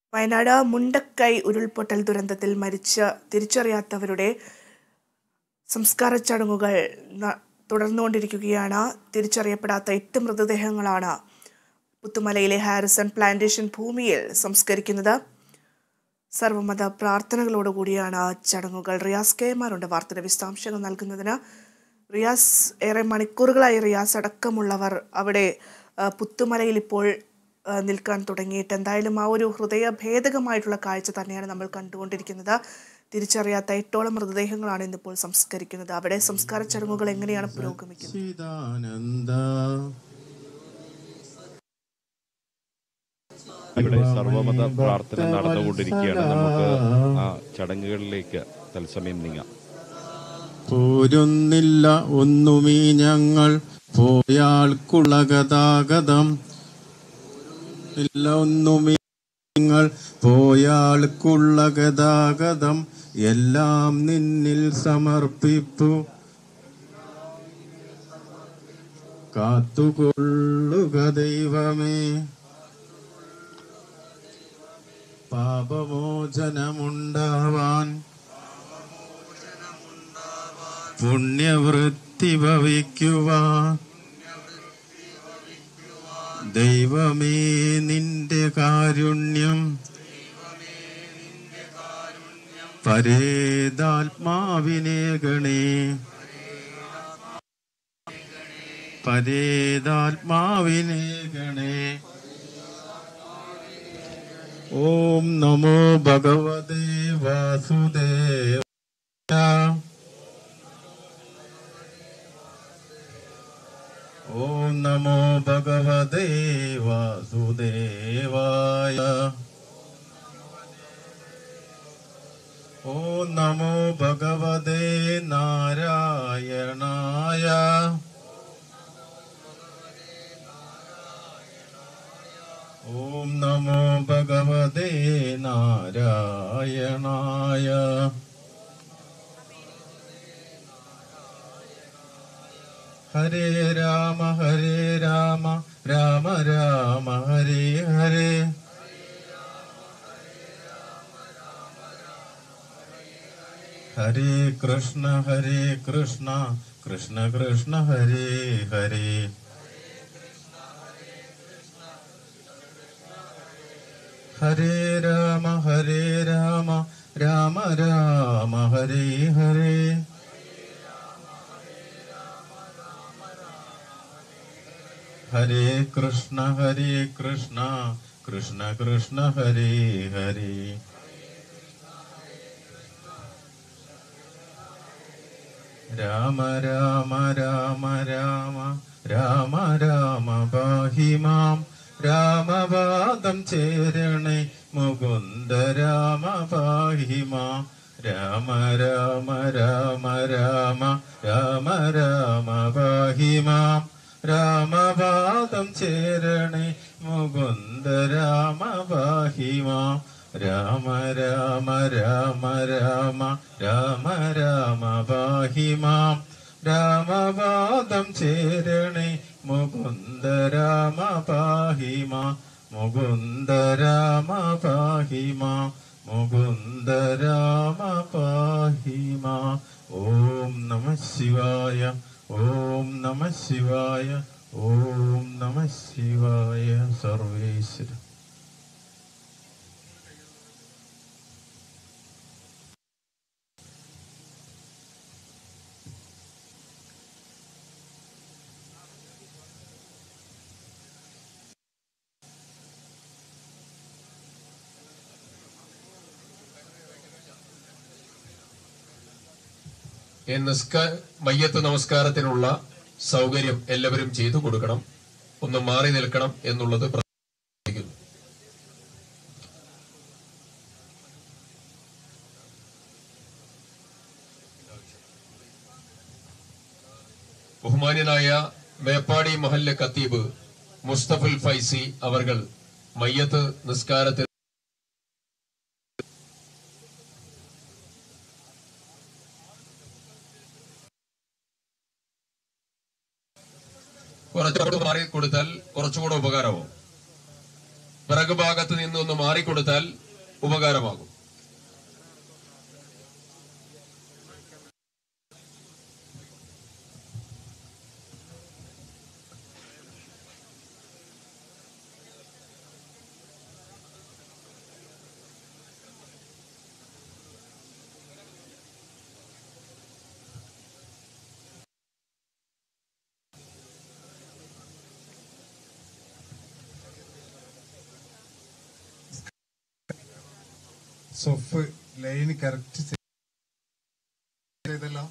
വയനാട് മുണ്ടക്കൈ ഉരുൾപൊട്ടൽ ദുരന്തത്തിൽ മരിച്ച തിരിച്ചറിയാത്തവരുടെ സംസ്കാര ചടങ്ങുകൾ ന- തുടർന്നുകൊണ്ടിരിക്കുകയാണ് തിരിച്ചറിയപ്പെടാത്ത എട്ട് മൃതദേഹങ്ങളാണ് പുത്തുമലയിലെ ഹാരിസൺ പ്ലാന്റേഷൻ ഭൂമിയിൽ സംസ്കരിക്കുന്നത് സർവമത പ്രാർത്ഥനകളോടുകൂടിയാണ് ചടങ്ങുകൾ റിയാസ് കെ മാറുണ്ട് വാർത്തയുടെ വിശദാംശങ്ങൾ നൽകുന്നതിന് റിയാസ് ഏറെ മണിക്കൂറുകളായി റിയാസ് അടക്കമുള്ളവർ അവിടെ ആ, പുത്തുമലയിൽ ഇപ്പോൾ ആ, നിൽക്കാൻ തുടങ്ങിയിട്ട് എന്തായാലും ആ ഒരു ഹൃദയഭേദകമായിട്ടുള്ള കാഴ്ച തന്നെയാണ് നമ്മൾ കണ്ടുകൊണ്ടിരിക്കുന്നത് തിരിച്ചറിയാത്ത എട്ടോളം മൃതദേഹങ്ങളാണ് ഇന്നിപ്പോൾ സംസ്കരിക്കുന്നത് അവിടെ സംസ്കാര ചടങ്ങുകൾ എങ്ങനെയാണ് പുരോഗമിക്കുന്നത് ചിദാനന്ദ ഇവിടെ സർവമത പ്രാർത്ഥന നടന്നുകൊണ്ടിരിക്കുകയാണ് നമുക്ക് ആ ചടങ്ങുകളിലേക്ക് തത്സമയം നീങ്ങാം പോരുന്നില്ല ഒന്നുമീ ഞങ്ങൾ പോയാൾക്കുള്ള ഗതാഗതം ഇല്ല ഒന്നുമീ ഞങ്ങൾ പോയാൾക്കുള്ള ഗതാഗതം എല്ലാം നിന്നിൽ സമർപ്പിപ്പു കാത്തുകൊള്ളുക ദൈവമേ പാപമോചനമുണ്ടാവാൻ പുണ്യവൃത്തി ഭവിക്കുവാൻ ദൈവമേ നിന്റെ കാരുണ്യം പരേതാത്മാവിനെ ഗണേ പരേതാത്മാവിനെ ഗണേ ഓം നമോ ഭഗവതേ വാസുദേവ ഓം നമോ ഭഗവതേ വാസുദേവായ ഓം നമോ ഭഗവതേ നാരായണായ ഓം നമോ ഭഗവതേ നാരായണായ ഹരേ രാമ ഹരേ രാമ രാമ രാമ ഹരേ ഹരേ ഹരേ കൃഷ്ണ ഹരേ കൃഷ്ണ കൃഷ്ണ കൃഷ്ണ ഹരേ ഹരേ ഹരേ രാമ ഹരേ രാമ രാമ രാമ ഹരേ ഹരേ ഹരേ കൃഷ്ണ ഹരേ കൃഷ്ണ കൃഷ്ണ കൃഷ്ണ ഹരേ ഹരേ രാമ രാമ രാമ രാമ രാമ രാമ പാഹി മാം രാമപാദം ചേരണേ മുകുന്ദ രാമ പാഹി മാം രാമ രാമ രാമ രാമ രാമ രാമ പാഹി മാം രാമപാദം ചേരണേ മുകുന്ദ രാമ പാഹി മാം രാമ രാമ രാമ രാമ രാമ രാമ പാഹി മാം രാമപാദം ചേരണേ മുകുന്ദ രാമ പാഹി മാം മുകുന്ദ രാമ പാഹി മാം മുകുന്ദ രാമ പാഹി മാം ഓം നമ ശിവായ ഓം നമ ശിവായ ഓം നമ ശിവായ സർവേശ്വര ഈ നിസ്ക മയ്യത്ത് നമസ്കാരത്തിനുള്ള സൗകര്യം എല്ലാവരും ചെയ്തു കൊടുക്കണം ഒന്ന് മാറി നിൽക്കണം എന്നുള്ളത് പ്രാർത്ഥിക്കുന്നു ബഹുമാന്യനായ മേപ്പാടി മഹല്ല് ഖത്തീബ് മുസ്തഫുൽ ഫൈസി അവർകൾ മയ്യത്ത് നിസ്കാരത്തിൽ കുറച്ചുകൂടെ മാറി കൊടുത്താൽ കുറച്ചുകൂടെ ഉപകാരമാവും പിറകു ഭാഗത്ത് നിന്ന് ഒന്ന് മാറിക്കൊടുത്താൽ ഉപകാരമാകും സൊഫ് ലൈൻ കറക്റ്റ് ചെയ്തല്ലോ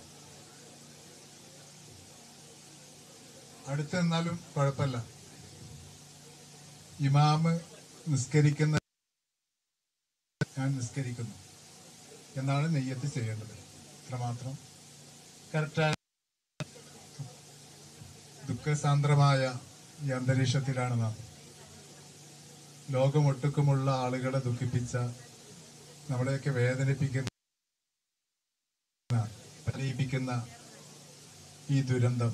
അടുത്ത് നിന്നാലും കുഴപ്പമില്ല ഇമാമ് നിസ്കരിക്കുന്ന ഞാൻ നിസ്കരിക്കുന്നു എന്നാണ് നെയ്യത്ത് ചെയ്യേണ്ടത് ഇത്രമാത്രം കറക്റ്റായ ദുഃഖസാന്ദ്രമായ ഈ അന്തരീക്ഷത്തിലാണ് നാം ലോകമൊട്ടുക്കുമുള്ള ആളുകളെ ദുഃഖിപ്പിച്ച നമ്മളെയൊക്കെ വേദനിപ്പിക്കുന്ന പരിയിപ്പിക്കുന്ന ഈ ദുരന്തം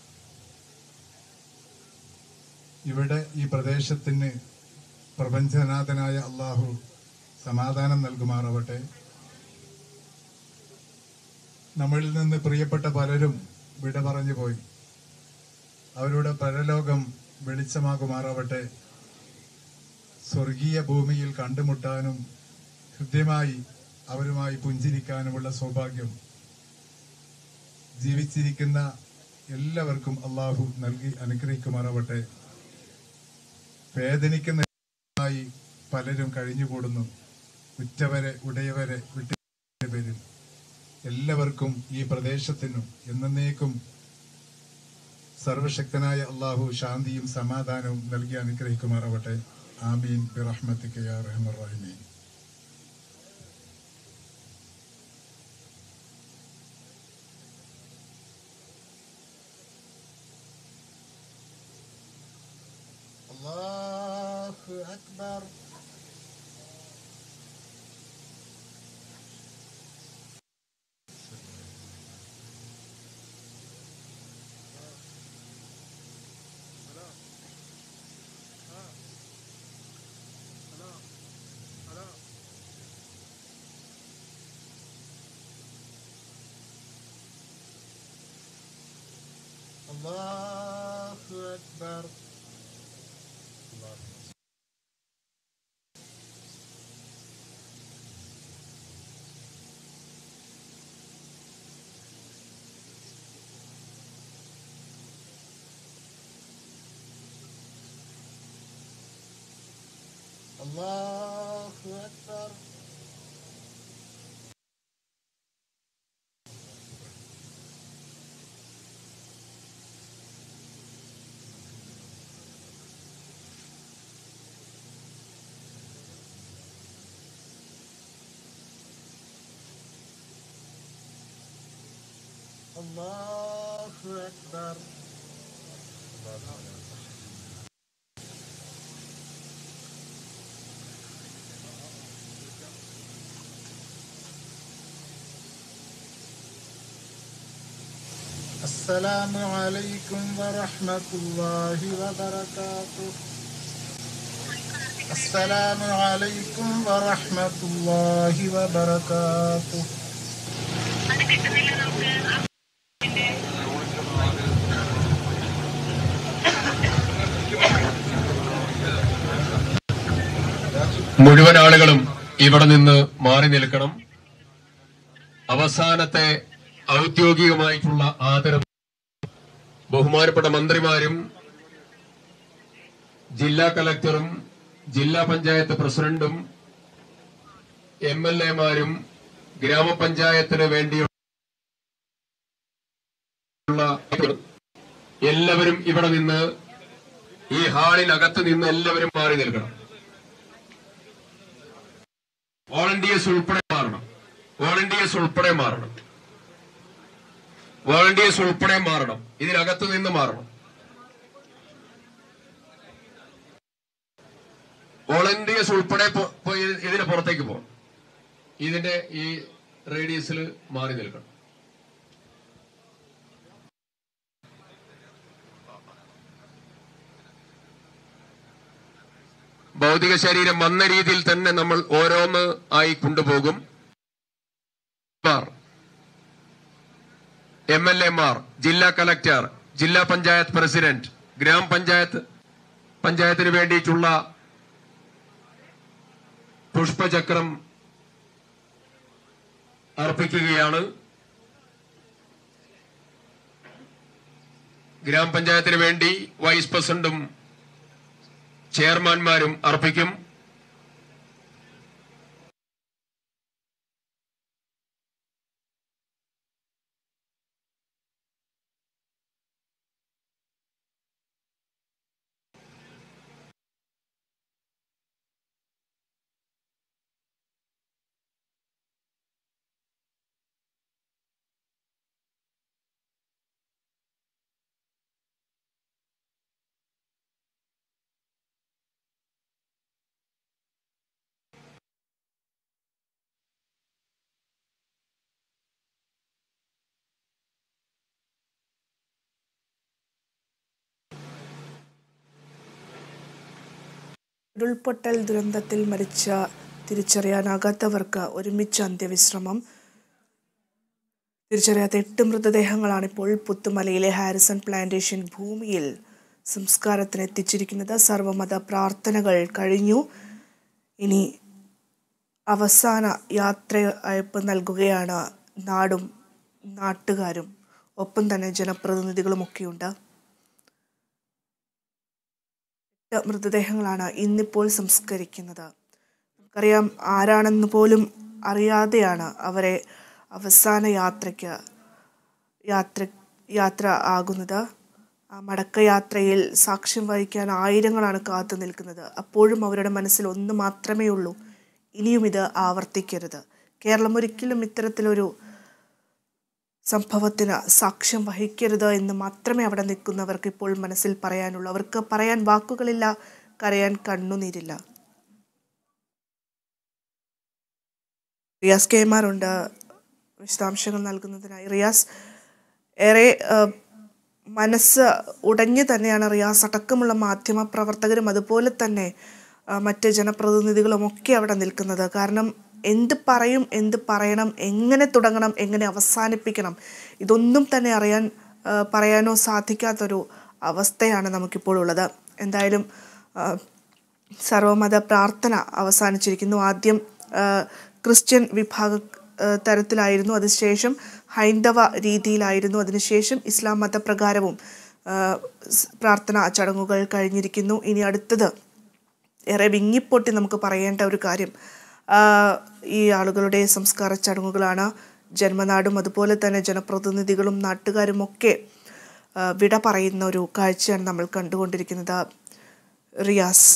ഇവിടെ ഈ പ്രദേശത്തിന് പ്രപഞ്ചനാഥനായ അള്ളാഹു സമാധാനം നൽകുമാറാവട്ടെ നമ്മളിൽ നിന്ന് പ്രിയപ്പെട്ട പലരും വിട പറഞ്ഞു പോയി അവരുടെ പരലോകം വെളിച്ചമാകുമാറാവട്ടെ സ്വർഗീയ ഭൂമിയിൽ കണ്ടുമുട്ടാനും ഹൃദ്യമായി അവരുമായി പുഞ്ചിരിക്കാനുമുള്ള സൗഭാഗ്യം ജീവിച്ചിരിക്കുന്ന എല്ലാവർക്കും അള്ളാഹു നൽകി അനുഗ്രഹിക്കുമാറാവട്ടെ വേദനിക്കുന്നതായി പലരും കഴിഞ്ഞുകൂടുന്നു ഉറ്റവരെ ഉടയവരെ വിട്ടു പേരിൽ എല്ലാവർക്കും ഈ പ്രദേശത്തിനും എന്നേക്കും സർവശക്തനായ അള്ളാഹു ശാന്തിയും സമാധാനവും നൽകി അനുഗ്രഹിക്കുമാറാവട്ടെ ആമീൻ ബിറഹ്മത്തിക്ക് യാ റഹ്മർ റഹീമീൻ അല്ലാഹു അക്ബർ അല്ലാഹു അക്ബർ അല്ലാഹു അക്ബർ അല്ലാഹു അക്ബർ السلام عليكم ورحمة الله وبركاته السلام عليكم ورحمة الله وبركاته മുഴുവൻ ആളുകളും ഇവിടെ നിന്ന് മാറി നിൽക്കണം അവസാനത്തെ ഔദ്യോഗികമായിട്ടുള്ള ആദരം ബഹുമാനപ്പെട്ട മന്ത്രിമാരും ജില്ലാ കലക്ടറും ജില്ലാ പഞ്ചായത്ത് പ്രസിഡന്റും എം എൽ എമാരും ഗ്രാമപഞ്ചായത്തിന് വേണ്ടിയുള്ള എല്ലാവരും ഇവിടെ നിന്ന് ഈ ഹാളിനകത്ത് നിന്ന് എല്ലാവരും മാറി നിൽക്കണം വോളണ്ടിയേഴ്സ് ഉൾപ്പെടെ മാറണം വോളണ്ടിയേഴ്സ് ഉൾപ്പെടെ മാറണം വോളണ്ടിയേഴ്സ് ഉൾപ്പെടെ മാറണം ഇതിനകത്ത് നിന്ന് മാറണം വോളണ്ടിയേഴ്സ് ഉൾപ്പെടെ പോ- പോ- ഇതിന് പുറത്തേക്ക് പോകും ഇതിന്റെ ഈ റേഡിയസിൽ മാറി നിൽക്കണം ഭൗതിക ശരീരം വന്ന രീതിയിൽ തന്നെ നമ്മൾ ഓരോന്ന് ആയി കൊണ്ടുപോകും എം എൽ എമാർ ജില്ലാ കലക്ടർ ജില്ലാ പഞ്ചായത്ത് പ്രസിഡന്റ് ഗ്രാമപഞ്ചായത്ത് പഞ്ചായത്തിന് വേണ്ടിയിട്ടുള്ള പുഷ്പചക്രം അർപ്പിക്കുകയാണ് ഗ്രാമപഞ്ചായത്തിന് വേണ്ടി വൈസ് പ്രസിഡന്റും ചെയർമാൻമാരും അർപ്പിക്കും ഉരുൾപൊട്ടൽ ദുരന്തത്തിൽ മരിച്ച തിരിച്ചറിയാനാകാത്തവർക്ക് ഒരുമിച്ച് അന്ത്യവിശ്രമം തിരിച്ചറിയാത്ത എട്ട് മൃതദേഹങ്ങളാണ് ഇപ്പോൾ പുത്തുമലയിലെ ഹാരിസൺ പ്ലാന്റേഷൻ ഭൂമിയിൽ സംസ്കാരത്തിന് എത്തിച്ചിരിക്കുന്നത് സർവമത പ്രാർത്ഥനകൾ കഴിഞ്ഞു ഇനി അവസാന യാത്ര അയപ്പ് നൽകുകയാണ് നാടും നാട്ടുകാരും ഒപ്പം തന്നെ ജനപ്രതിനിധികളുമൊക്കെയുണ്ട് എട്ട് മൃതദേഹങ്ങളാണ് ഇന്നിപ്പോൾ സംസ്കരിക്കുന്നത് നമുക്കറിയാം ആരാണെന്ന് പോലും അറിയാതെയാണ് അവരെ അവസാന യാത്രയ്ക്ക് യാത്ര യാത്ര ആകുന്നത് ആ മടക്കയാത്രയിൽ സാക്ഷ്യം വഹിക്കാൻ ആയിരങ്ങളാണ് കാത്തു നിൽക്കുന്നത് അപ്പോഴും അവരുടെ മനസ്സിൽ ഒന്ന് മാത്രമേ ഉള്ളൂ ഇനിയും ഇത് ആവർത്തിക്കരുത് കേരളം ഒരിക്കലും ഇത്തരത്തിലൊരു സംഭവത്തിന് സാക്ഷ്യം വഹിക്കരുത് എന്ന് മാത്രമേ അവിടെ നിൽക്കുന്നവർക്ക് ഇപ്പോൾ മനസ്സിൽ പറയാനുള്ളൂ അവർക്ക് പറയാൻ വാക്കുകളില്ല കരയാൻ കണ്ണുനീരില്ല റിയാസ് കെമാറുണ്ട് വിശദാംശങ്ങൾ നൽകുന്നതിനായി റിയാസ് ഏറെ ഏഹ്, മനസ്സ് ഉടഞ്ഞു തന്നെയാണ് റിയാസ് അടക്കമുള്ള മാധ്യമ പ്രവർത്തകരും അതുപോലെ തന്നെ ആ, മറ്റ് ജനപ്രതിനിധികളും ഒക്കെ അവിടെ നിൽക്കുന്നത് കാരണം എന്ത് പറയും എന്ത് പറയണം എങ്ങനെ തുടങ്ങണം എങ്ങനെ അവസാനിപ്പിക്കണം ഇതൊന്നും തന്നെ അറിയാൻ ആ, പറയാനോ സാധിക്കാത്തൊരു അവസ്ഥയാണ് നമുക്കിപ്പോൾ ഉള്ളത് എന്തായാലും ആ, സർവമത പ്രാർത്ഥന അവസാനിച്ചിരിക്കുന്നു ആദ്യം ആ, ക്രിസ്ത്യൻ വിഭാഗ ആ, തരത്തിലായിരുന്നു അതിനുശേഷം ഹൈന്ദവ രീതിയിലായിരുന്നു അതിനുശേഷം ഇസ്ലാം മതപ്രകാരവും ആ, സ് പ്രാർത്ഥനാ ചടങ്ങുകൾ കഴിഞ്ഞിരിക്കുന്നു ഇനി അടുത്തത് ഏറെ വിങ്ങിപ്പൊട്ടി നമുക്ക് പറയേണ്ട ഒരു കാര്യം ആ, ഈ ആളുകളുടെ സംസ്കാര ചടങ്ങുകളാണ് ജന്മനാടും അതുപോലെ തന്നെ ജനപ്രതിനിധികളും നാട്ടുകാരും ഒക്കെ ആ, വിട പറയുന്ന ഒരു കാഴ്ചയാണ് നമ്മൾ കണ്ടുകൊണ്ടിരിക്കുന്നത് റിയാസ്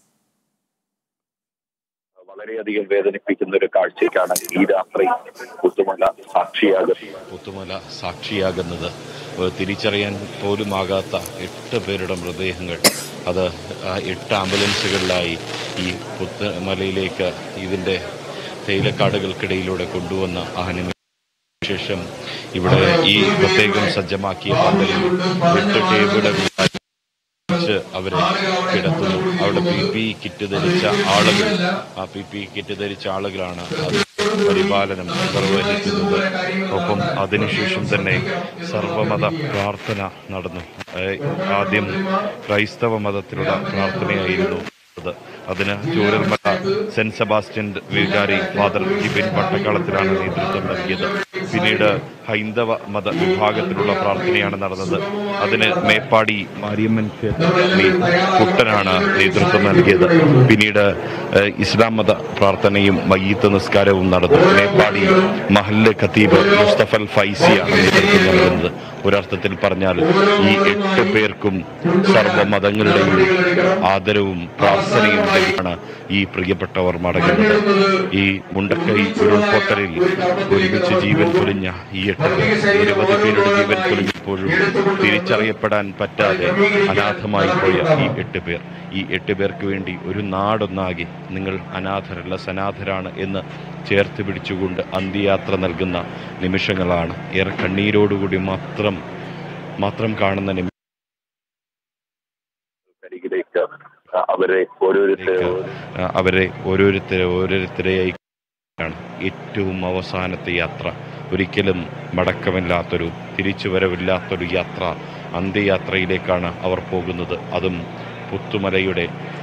വളരെയധികം വേദനിപ്പിക്കുന്ന ഒരു കാഴ്ചയ്ക്കാണ് ഈ രാത്രി പുത്തുമല സാക്ഷിയാകുന്നത് പുത്തുമല സാക്ഷിയാകുന്നത് ഏഹ് തിരിച്ചറിയാൻ പോലുമാകാത്ത എട്ട് പേരുടെ മൃതദേഹങ്ങൾ അത് ആ എട്ട് ആംബുലൻസുകളിലായി ഈ പുത്തുമലയിലേക്ക് ഇതിൻ്റെ തേയിലക്കാടുകൾക്കിടയിലൂടെ കൊണ്ടുവന്ന ആ നിമിഷം ശേഷം ഇവിടെ ഈ പ്രത്യേകം സജ്ജമാക്കിയ പന്തലിൽ എട്ട് ടേബിളുകളിലായി വെച്ച് അവരെ കിടത്തുന്നു അവിടെ പി പി കിറ്റ് ധരിച്ച ആളുകൾ ആ പി പി കിറ്റ് ധരിച്ച ആളുകളാണ് അത് പരിപാലനം നിർവഹിക്കുന്നത് ഒപ്പം അതിനുശേഷം തന്നെ സർവമത പ്രാർത്ഥന നടന്നു ഏഹ് ആദ്യം ക്രൈസ്തവ മതത്തിലുള്ള പ്രാർത്ഥനയായിരുന്നു അത് അതിന് ചൂരൽമല സെന്റ് സെബാസ്റ്റ്യൻ വികാരി ഫാദർ ജിബിൻ വട്ടക്കളത്തിലാണ് നേതൃത്വം നൽകിയത് പിന്നീട് ഹൈന്ദവ മത വിഭാഗത്തിലുള്ള പ്രാർത്ഥനയാണ് നടന്നത് അതിന് മേപ്പാടി മാരിയമ്മൻ ക്ഷേത്രത്തിൽ കുട്ടനാണ് നേതൃത്വം നൽകിയത് പിന്നീട് ഏഹ്, ഇസ്ലാം മത പ്രാർത്ഥനയും മയ്യത്ത് നിസ്കാരവും നടന്നു മേപ്പാടി മഹല്ല് ഖത്തീബ് മുസ്തഫൽ ഫൈസിയാണ് നേതൃത്വം നൽകുന്നത് ഒരർത്ഥത്തിൽ പറഞ്ഞാൽ ഈ എട്ട് പേർക്കും സർവ്വമതങ്ങളുടെയും ആദരവും പ്രാർത്ഥനയും നൽകിയാണ് ഈ പ്രിയപ്പെട്ടവർ മടങ്ങുന്നത് ഈ മുണ്ടക്കൈ ഉരുൾപൊട്ടലിൽ ഒരുമിച്ച് ജീവൻ പൊലിഞ്ഞ ഈ എട്ട് പേർ നിരവധി പേരുടെ ജീവൻ പൊലിഞ്ഞപ്പോഴും തിരിച്ചറിയപ്പെടാൻ പറ്റാതെ അനാഥമായി പോയ ഈ എട്ട് പേർ ഈ എട്ട് പേർക്ക് വേണ്ടി ഒരു നാടൊന്നാകെ നിങ്ങൾ അനാഥരല്ല സനാഥരാണ് എന്ന് ചേർത്ത് പിടിച്ചുകൊണ്ട് അന്ത്യയാത്ര നൽകുന്ന നിമിഷങ്ങളാണ് ഏറെ കണ്ണീരോടുകൂടി മാത്രം മാത്രം കാണുന്ന നിമിഷം കരികിലേക്ക് അവർ അവരെ ഓരോരുത്തരെ ആ, അവരെ ഓരോരുത്തരെ ഓരോരുത്തരെയായി ആണ് ഏറ്റവും അവസാനത്തെ യാത്ര ഒരിക്കലും മടക്കമില്ലാത്തൊരു തിരിച്ചുവരവില്ലാത്തൊരു യാത്ര അന്ത്യയാത്രയിലേക്കാണ് അവർ പോകുന്നത് അതും പുത്തുമലയുടെ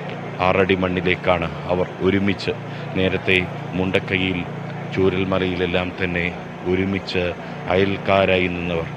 ആറടി മണ്ണിലേക്കാണ് അവർ ഒരുമിച്ച് നേരത്തെ മുണ്ടക്കൈയിൽ ചൂരൽമലയിലെല്ലാം തന്നെ ഒരുമിച്ച് അയൽക്കാരായി നിന്നവർ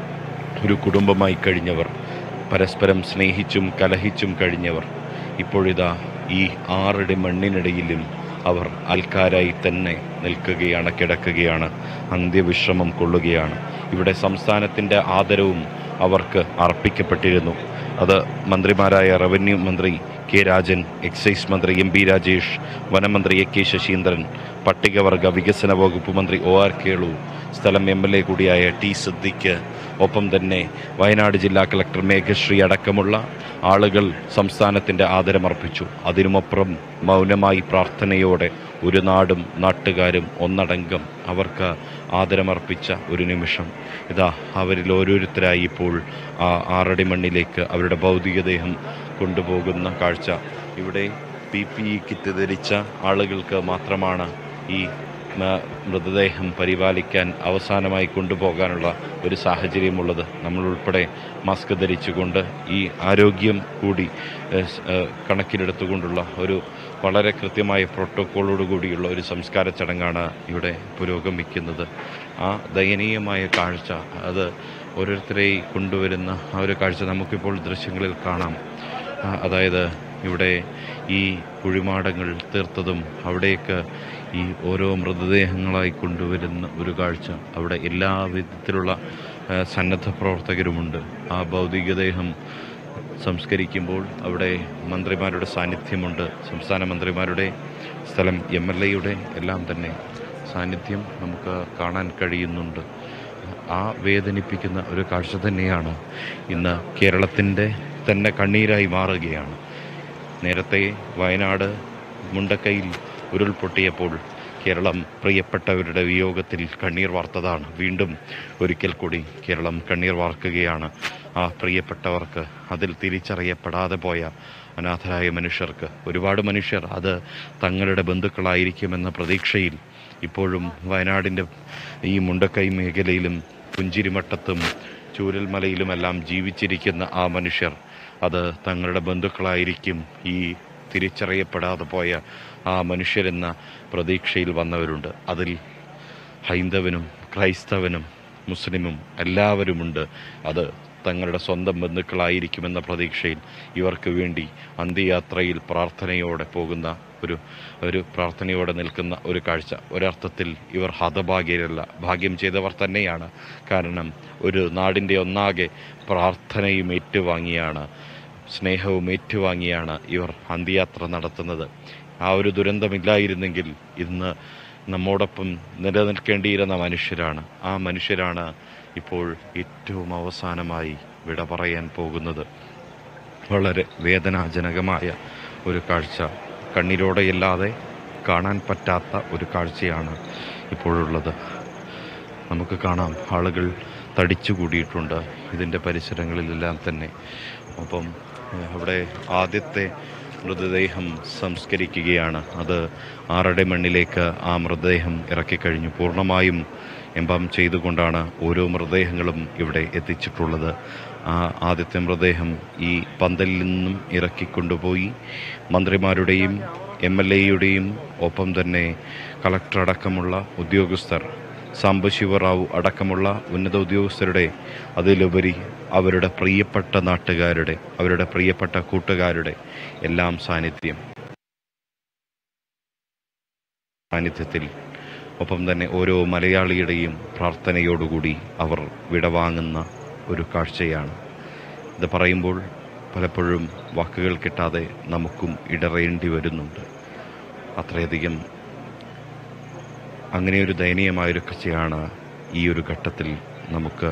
ഒരു കുടുംബമായി കഴിഞ്ഞവർ പരസ്പരം സ്നേഹിച്ചും കലഹിച്ചും കഴിഞ്ഞവർ ഇപ്പോഴിതാ ഈ ആറടി മണ്ണിനിടയിലും അവർ അൽക്കാരായി തന്നെ നിൽക്കുകയാണ് കിടക്കുകയാണ് അന്ത്യവിശ്രമം കൊള്ളുകയാണ് ഇവിടെ സംസ്ഥാനത്തിൻ്റെ ആദരവും അവർക്ക് അർപ്പിക്കപ്പെട്ടിരുന്നു അത് മന്ത്രിമാരായ റവന്യൂ മന്ത്രി കെ രാജൻ എക്സൈസ് മന്ത്രി എം പി രാജേഷ് വനമന്ത്രി എ കെ ശശീന്ദ്രൻ പട്ടികവർഗ വികസന വകുപ്പ് മന്ത്രി ഒ ആർ കേളു സ്ഥലം എം എൽ എ കൂടിയായ ടി സിദ്ദിഖ് ഒപ്പം തന്നെ വയനാട് ജില്ലാ കളക്ടർ മേഘശ്രീ അടക്കമുള്ള ആളുകൾ സംസ്ഥാനത്തിൻ്റെ ആദരമർപ്പിച്ചു അതിനുമപ്പുറം മൗനമായി പ്രാർത്ഥനയോടെ ഒരു നാടും നാട്ടുകാരും ഒന്നടങ്കം അവർക്ക് ആദരമർപ്പിച്ച ഒരു നിമിഷം ഇതാ അവരിൽ ഓരോരുത്തരായി ഇപ്പോൾ ആ ആറടി മണ്ണിലേക്ക് അവരുടെ ഭൗതികദേഹം കൊണ്ടുപോകുന്ന കാഴ്ച ഇവിടെ പി പി ഇ കിറ്റ് ധരിച്ച ആളുകൾക്ക് മാത്രമാണ് ഈ മ- മൃതദേഹം പരിപാലിക്കാൻ അവസാനമായി കൊണ്ടുപോകാനുള്ള ഒരു സാഹചര്യമുള്ളത് നമ്മൾ ഉൾപ്പെടെ മാസ്ക് ധരിച്ചുകൊണ്ട് ഈ ആരോഗ്യം കൂടി ഏഹ്, സ്- ഏഹ്, കണക്കിലെടുത്തുകൊണ്ടുള്ള ഒരു വളരെ കൃത്യമായ പ്രോട്ടോക്കോളോട് കൂടിയുള്ള ഒരു സംസ്കാര ചടങ്ങാണ് ഇവിടെ പുരോഗമിക്കുന്നത് ആ ദയനീയമായ കാഴ്ച അത് ഓരോരുത്തരെയും കൊണ്ടുവരുന്ന ആ ഒരു കാഴ്ച നമുക്കിപ്പോൾ ദൃശ്യങ്ങളിൽ കാണാം ആ, അതായത് ഇവിടെ ഈ കുഴിമാടങ്ങൾ തീർത്തതും അവിടേക്ക് ഈ ഓരോ മൃതദേഹങ്ങളായി കൊണ്ടുവരുന്ന ഒരു കാഴ്ച അവിടെ എല്ലാ വിധത്തിലുള്ള ആ, സന്നദ്ധ പ്രവർത്തകരുമുണ്ട് ആ ഭൗതികദേഹം സംസ്കരിക്കുമ്പോൾ അവിടെ മന്ത്രിമാരുടെ സാന്നിധ്യമുണ്ട് സംസ്ഥാന മന്ത്രിമാരുടെ സ്ഥലം എം എൽ എയുടെ എല്ലാം തന്നെ സാന്നിധ്യം നമുക്ക് കാണാൻ കഴിയുന്നുണ്ട് ആ വേദനിപ്പിക്കുന്ന ഒരു കാഴ്ച തന്നെയാണ് ഇന്ന് കേരളത്തിൻ്റെ തന്നെ കണ്ണീരായി മാറുകയാണ് നേരത്തെ വയനാട് മുണ്ടക്കൈയിൽ ഉരുൾപൊട്ടിയപ്പോൾ കേരളം പ്രിയപ്പെട്ടവരുടെ വിയോഗത്തിൽ കണ്ണീർ വാർത്തതാണ് വീണ്ടും ഒരിക്കൽ കൂടി കേരളം കണ്ണീർ വാർക്കുകയാണ് ആ പ്രിയപ്പെട്ടവർക്ക് അതിൽ തിരിച്ചറിയപ്പെടാതെ പോയ അനാഥരായ മനുഷ്യർക്ക് ഒരുപാട് മനുഷ്യർ അത് തങ്ങളുടെ ബന്ധുക്കളായിരിക്കുമെന്ന പ്രതീക്ഷയിൽ ഇപ്പോഴും വയനാടിൻ്റെ ഈ മുണ്ടക്കൈ മേഖലയിലും പുഞ്ചിരിമട്ടത്തും ചൂരൽമലയിലുമെല്ലാം ജീവിച്ചിരിക്കുന്ന ആ മനുഷ്യർ അത് തങ്ങളുടെ ബന്ധുക്കളായിരിക്കും ഈ തിരിച്ചറിയപ്പെടാതെ പോയ ആ മനുഷ്യരെന്ന പ്രതീക്ഷയിൽ വന്നവരുണ്ട് അതിൽ ഹൈന്ദവനും ക്രൈസ്തവനും മുസ്ലിമും എല്ലാവരുമുണ്ട് അത് തങ്ങളുടെ സ്വന്തം ബന്ധുക്കളായിരിക്കുമെന്ന പ്രതീക്ഷയിൽ ഇവർക്ക് വേണ്ടി അന്ത്യയാത്രയിൽ പ്രാർത്ഥനയോടെ പോകുന്ന ഒരു ഒരു പ്രാർത്ഥനയോടെ നിൽക്കുന്ന ഒരു കാഴ്ച ഒരർത്ഥത്തിൽ ഇവർ ഹതഭാഗ്യരല്ല ഭാഗ്യം ചെയ്തവർ തന്നെയാണ് കാരണം ഒരു നാടിൻ്റെ ഒന്നാകെ പ്രാർത്ഥനയും ഏറ്റുവാങ്ങിയാണ് സ്നേഹവും ഏറ്റുവാങ്ങിയാണ് ഇവർ അന്ത്യയാത്ര നടത്തുന്നത് ആ ഒരു ദുരന്തമില്ലായിരുന്നെങ്കിൽ ഇന്ന് നമ്മോടൊപ്പം നിലനിൽക്കേണ്ടിയിരുന്ന മനുഷ്യരാണ് ആ മനുഷ്യരാണ് ഇപ്പോൾ ഏറ്റവും അവസാനമായി വിട പറയാൻ പോകുന്നത് വളരെ വേദനാജനകമായ ഒരു കാഴ്ച കണ്ണീരോടെയല്ലാതെ കാണാൻ പറ്റാത്ത ഒരു കാഴ്ചയാണ് ഇപ്പോഴുള്ളത് നമുക്ക് കാണാം ആളുകൾ തടിച്ചു കൂടിയിട്ടുണ്ട് ഇതിൻ്റെ പരിസരങ്ങളിലെല്ലാം തന്നെ ഒപ്പം ഏഹ്, അവിടെ ആദ്യത്തെ മൃതദേഹം സംസ്കരിക്കുകയാണ് അത് ആറടി മണ്ണിലേക്ക് ആ മൃതദേഹം ഇറക്കിക്കഴിഞ്ഞു പൂർണ്ണമായും എംബാം ചെയ്തുകൊണ്ടാണ് ഓരോ മൃതദേഹങ്ങളും ഇവിടെ എത്തിച്ചിട്ടുള്ളത് ആ ആദ്യത്തെ മൃതദേഹം ഈ പന്തലിൽ നിന്നും ഇറക്കിക്കൊണ്ടുപോയി മന്ത്രിമാരുടെയും എം എൽ എയുടെയും ഒപ്പം തന്നെ കളക്ടർ അടക്കമുള്ള ഉദ്യോഗസ്ഥർ സാംബശിവറാവു അടക്കമുള്ള ഉന്നത ഉദ്യോഗസ്ഥരുടെ അതിലുപരി അവരുടെ പ്രിയപ്പെട്ട നാട്ടുകാരുടെ അവരുടെ പ്രിയപ്പെട്ട കൂട്ടുകാരുടെ എല്ലാം സാന്നിധ്യം സാന്നിധ്യത്തിൽ ഒപ്പം തന്നെ ഓരോ മലയാളിയുടെയും പ്രാർത്ഥനയോടുകൂടി അവർ വിടവാങ്ങുന്ന ഒരു കാഴ്ചയാണ് ഇത് പറയുമ്പോൾ പലപ്പോഴും വാക്കുകൾ കിട്ടാതെ നമുക്കും ഇടറേണ്ടി വരുന്നുണ്ട് അത്രയധികം അങ്ങനെ ഒരു ദയനീയമായൊരു കാഴ്ചയാണ് ഈ ഒരു ഘട്ടത്തിൽ നമുക്ക്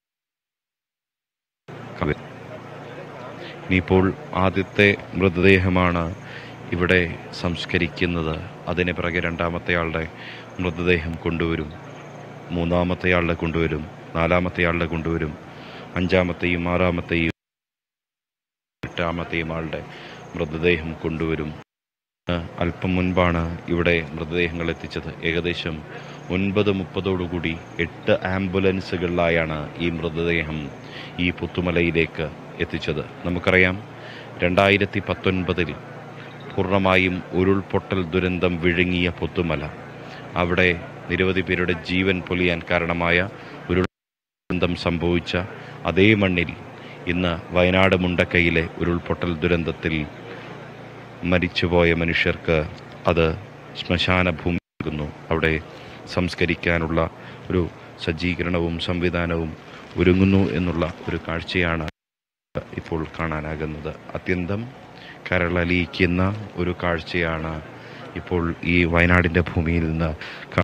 കവി- ഇനിയിപ്പോൾ ആദ്യത്തെ മൃതദേഹമാണ് ഇവിടെ സംസ്കരിക്കുന്നത് അതിന് പിറകെ രണ്ടാമത്തെ ആളുടെ മൃതദേഹം കൊണ്ടുവരും മൂന്നാമത്തെ ആളുടെ കൊണ്ടുവരും നാലാമത്തെ ആളുടെ കൊണ്ടുവരും അഞ്ചാമത്തെയും ആറാമത്തെയും എട്ടാമത്തെയും ആളുടെ മൃതദേഹം കൊണ്ടുവരും ആ, അല്പം മുൻപാണ് ഇവിടെ മൃതദേഹങ്ങൾ എത്തിച്ചത് ഏകദേശം ഒൻപത് മുപ്പതോടുകൂടി എട്ട് ആംബുലൻസുകളിലായാണ് ഈ മൃതദേഹം ഈ പുത്തുമലയിലേക്ക് എത്തിച്ചത് നമുക്കറിയാം രണ്ടായിരത്തി പത്തൊൻപതിൽ പൂർണ്ണമായും ഉരുൾപൊട്ടൽ ദുരന്തം വിഴുങ്ങിയ പുത്തുമല അവിടെ നിരവധി പേരുടെ ജീവൻ പൊലിയാൻ കാരണമായ ഉരുൾ ദുരന്തം സംഭവിച്ച അതേ മണ്ണിൽ ഇന്ന് വയനാട് മുണ്ടക്കയിലെ ഉരുൾപൊട്ടൽ ദുരന്തത്തിൽ മരിച്ചുപോയ മനുഷ്യർക്ക് അത് ശ്മശാന ഭൂമി നൽകുന്നു അവിടെ സംസ്കരിക്കാനുള്ള ഒരു സജ്ജീകരണവും സംവിധാനവും ഒരുങ്ങുന്നു എന്നുള്ള ഒരു കാഴ്ചയാണ് ഇപ്പോൾ കാണാനാകുന്നത് അത്യന്തം കരളലിയിക്കുന്ന ഒരു കാഴ്ചയാണ് ഇപ്പോൾ ഈ വയനാടിൻ്റെ ഭൂമിയിൽ നിന്ന് കാ-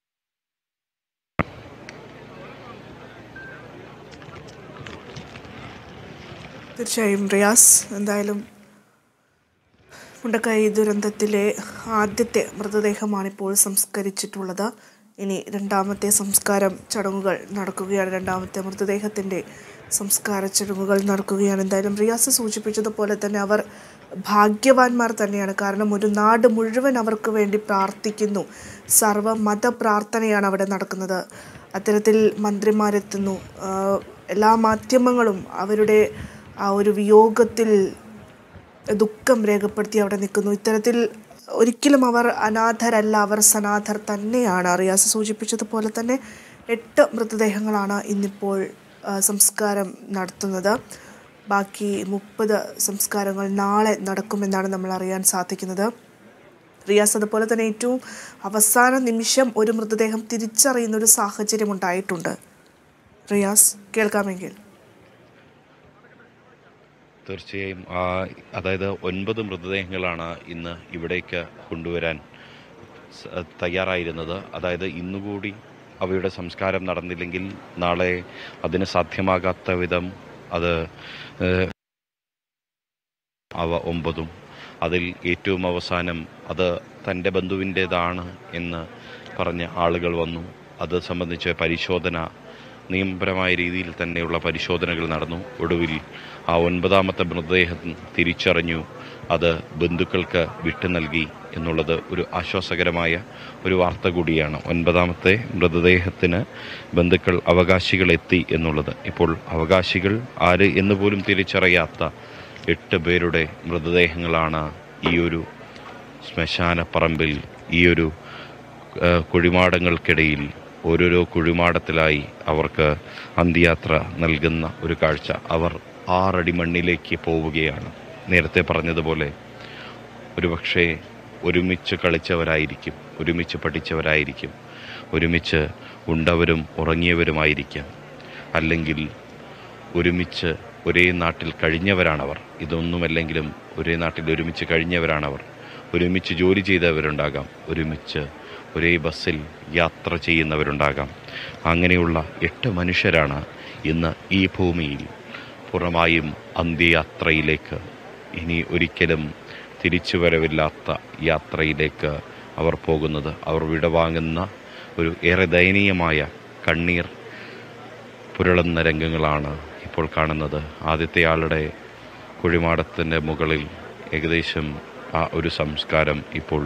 തീർച്ചയായും റിയാസ് എന്തായാലും മുണ്ടക്കൈ ദുരന്തത്തിലെ ആദ്യത്തെ മൃതദേഹമാണ് ഇപ്പോൾ സംസ്കരിച്ചിട്ടുള്ളത് ഇനി രണ്ടാമത്തെ സംസ്കാരം ചടങ്ങുകൾ നടക്കുകയാണ് രണ്ടാമത്തെ മൃതദേഹത്തിൻ്റെ സംസ്കാര ചടങ്ങുകൾ നടക്കുകയാണ് എന്തായാലും റിയാസ് സൂചിപ്പിച്ചതുപോലെ തന്നെ അവർ ഭാഗ്യവാന്മാർ തന്നെയാണ് കാരണം ഒരു നാട് മുഴുവൻ അവർക്ക് വേണ്ടി പ്രാർത്ഥിക്കുന്നു സർവ്വമത പ്രാർത്ഥനയാണ് അവിടെ നടക്കുന്നത് അത്തരത്തിൽ മന്ത്രിമാരെത്തുന്നു ആഹ് എല്ലാ മാധ്യമങ്ങളും അവരുടെ ആ ഒരു വിയോഗത്തിൽ ദുഃഖം രേഖപ്പെടുത്തി അവിടെ നിൽക്കുന്നു ഇത്തരത്തിൽ ഒരിക്കലും അവർ അനാഥരല്ല അവർ സനാഥർ തന്നെയാണ് റിയാസ് സൂചിപ്പിച്ചതുപോലെ തന്നെ എട്ട് മൃതദേഹങ്ങളാണ് ഇന്നിപ്പോൾ ആ, സംസ്കാരം നടത്തുന്നത് ബാക്കി മുപ്പത് സംസ്കാരങ്ങൾ നാളെ നടക്കുമെന്നാണ് നമ്മൾ അറിയാൻ സാധിക്കുന്നത് റിയാസ് അതുപോലെ തന്നെ ഏറ്റവും അവസാന നിമിഷം ഒരു മൃതദേഹം തിരിച്ചറിയുന്ന ഒരു സാഹചര്യം ഉണ്ടായിട്ടുണ്ട് റിയാസ് കേൾക്കാമെങ്കിൽ തീർച്ചയായും ആ അതായത് ഒൻപത് മൃതദേഹങ്ങളാണ് ഇന്ന് ഇവിടേക്ക് കൊണ്ടുവരാൻ സ- തയ്യാറായിരുന്നത് അതായത് ഇന്നുകൂടി അവയുടെ സംസ്കാരം നടന്നില്ലെങ്കിൽ നാളെ അതിന് സാധ്യമാകാത്ത വിധം അത് ഏഹ്, അവ ഒമ്പതും അതിൽ ഏറ്റവും അവസാനം അത് തൻ്റെ ബന്ധുവിൻ്റേതാണ് എന്ന് പറഞ്ഞ ആളുകൾ വന്നു അത് സംബന്ധിച്ച് പരിശോധന നിയമപരമായ രീതിയിൽ തന്നെയുള്ള പരിശോധനകൾ നടന്നു ഒടുവിൽ ആ ഒൻപതാമത്തെ മൃതദേഹം തിരിച്ചറിഞ്ഞു അത് ബന്ധുക്കൾക്ക് വിട്ടു നൽകി എന്നുള്ളത് ഒരു ആശ്വാസകരമായ ഒരു വാർത്ത കൂടിയാണ് ഒൻപതാമത്തെ മൃതദേഹത്തിന് ബന്ധുക്കൾ അവകാശികൾ എത്തി എന്നുള്ളത് ഇപ്പോൾ അവകാശികൾ ആര് എന്ന് പോലും തിരിച്ചറിയാത്ത എട്ട് പേരുടെ മൃതദേഹങ്ങളാണ് ഈ ഒരു ശ്മശാന പറമ്പിൽ ഈ ഒരു ആ, കുഴിമാടങ്ങൾക്കിടയിൽ ഓരോരോ കുഴിമാടത്തിലായി അവർക്ക് അന്ത്യയാത്ര നൽകുന്ന ഒരു കാഴ്ച അവർ ആറടി മണ്ണിലേക്ക് പോവുകയാണ് നേരത്തെ പറഞ്ഞതുപോലെ ഒരുപക്ഷെ ഒരുമിച്ച് കളിച്ചവരായിരിക്കും ഒരുമിച്ച് പഠിച്ചവരായിരിക്കും ഒരുമിച്ച് ഉണ്ടവരും ഉറങ്ങിയവരുമായിരിക്കാം അല്ലെങ്കിൽ ഒരുമിച്ച് ഒരേ നാട്ടിൽ കഴിഞ്ഞവരാണവർ ഇതൊന്നുമല്ലെങ്കിലും ഒരേ നാട്ടിൽ ഒരുമിച്ച് കഴിഞ്ഞവരാണവർ ഒരുമിച്ച് ജോലി ചെയ്തവരുണ്ടാകാം ഒരുമിച്ച് ഒരേ ബസ്സിൽ യാത്ര ചെയ്യുന്നവരുണ്ടാകാം അങ്ങനെയുള്ള എട്ട് മനുഷ്യരാണ് ഇന്ന് ഈ ഭൂമിയിൽ പൂർണ്ണമായും അന്ത്യയാത്രയിലേക്ക് ഇനി ഒരിക്കലും തിരിച്ചുവരവില്ലാത്ത യാത്രയിലേക്ക് അവർ പോകുന്നത് അവർ വിടവാങ്ങുന്ന ഒരു ഏറെ ദയനീയമായ കണ്ണീർ പുരളുന്ന രംഗങ്ങളാണ് ഇപ്പോൾ കാണുന്നത് ആദ്യത്തെ ആളുടെ കുഴിമാടത്തിൻ്റെ മുകളിൽ ഏകദേശം ആ ഒരു സംസ്കാരം ഇപ്പോൾ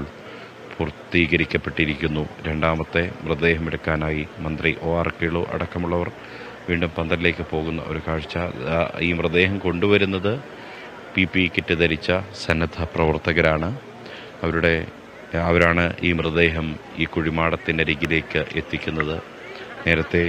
പൂർത്തീകരിക്കപ്പെട്ടിരിക്കുന്നു രണ്ടാമത്തെ മൃതദേഹം എടുക്കാനായി മന്ത്രി ഒ ആർ കേളു അടക്കമുള്ളവർ വീണ്ടും പന്തലിലേക്ക് പോകുന്ന ഒരു കാഴ്ച ആ, ഈ മൃതദേഹം കൊണ്ടുവരുന്നത് പി പി കിറ്റ് ധരിച്ച സന്നദ്ധ പ്രവർത്തകരാണ് അവരുടെ അവരാണ് ഈ മൃതദേഹം ഈ കുഴിമാടത്തിൻ്റെ അരികിലേക്ക് എത്തിക്കുന്നത് നേരത്തെ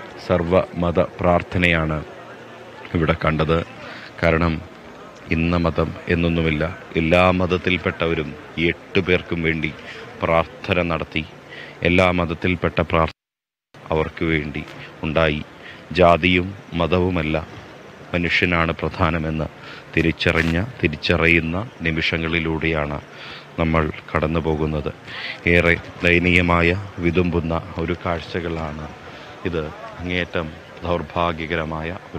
സർവമത പ്രാർത്ഥനയാണ് ഇവിടെ കണ്ടത് കാരണം ഇന്ന മതം എന്നൊന്നുമില്ല എല്ലാ മതത്തിൽപ്പെട്ടവരും ഈ എട്ട് പേർക്കും വേണ്ടി പ്രാർത്ഥന നടത്തി എല്ലാ മതത്തിൽപ്പെട്ട പ്രാർത്ഥന അവർക്ക് വേണ്ടി ഉണ്ടായി ജാതിയും മതവുമല്ല മനുഷ്യനാണ് പ്രധാനമെന്ന് തിരിച്ചറിഞ്ഞ തിരിച്ചറിയുന്ന നിമിഷങ്ങളിലൂടെയാണ് നമ്മൾ കടന്നു പോകുന്നത് ഏറെ ദയനീയമായ വിതുമ്പുന്ന ഒരു കാഴ്ചകളാണ് ഇത് അങ്ങേയറ്റം ദൗർഭാഗ്യകരമായ ഒരു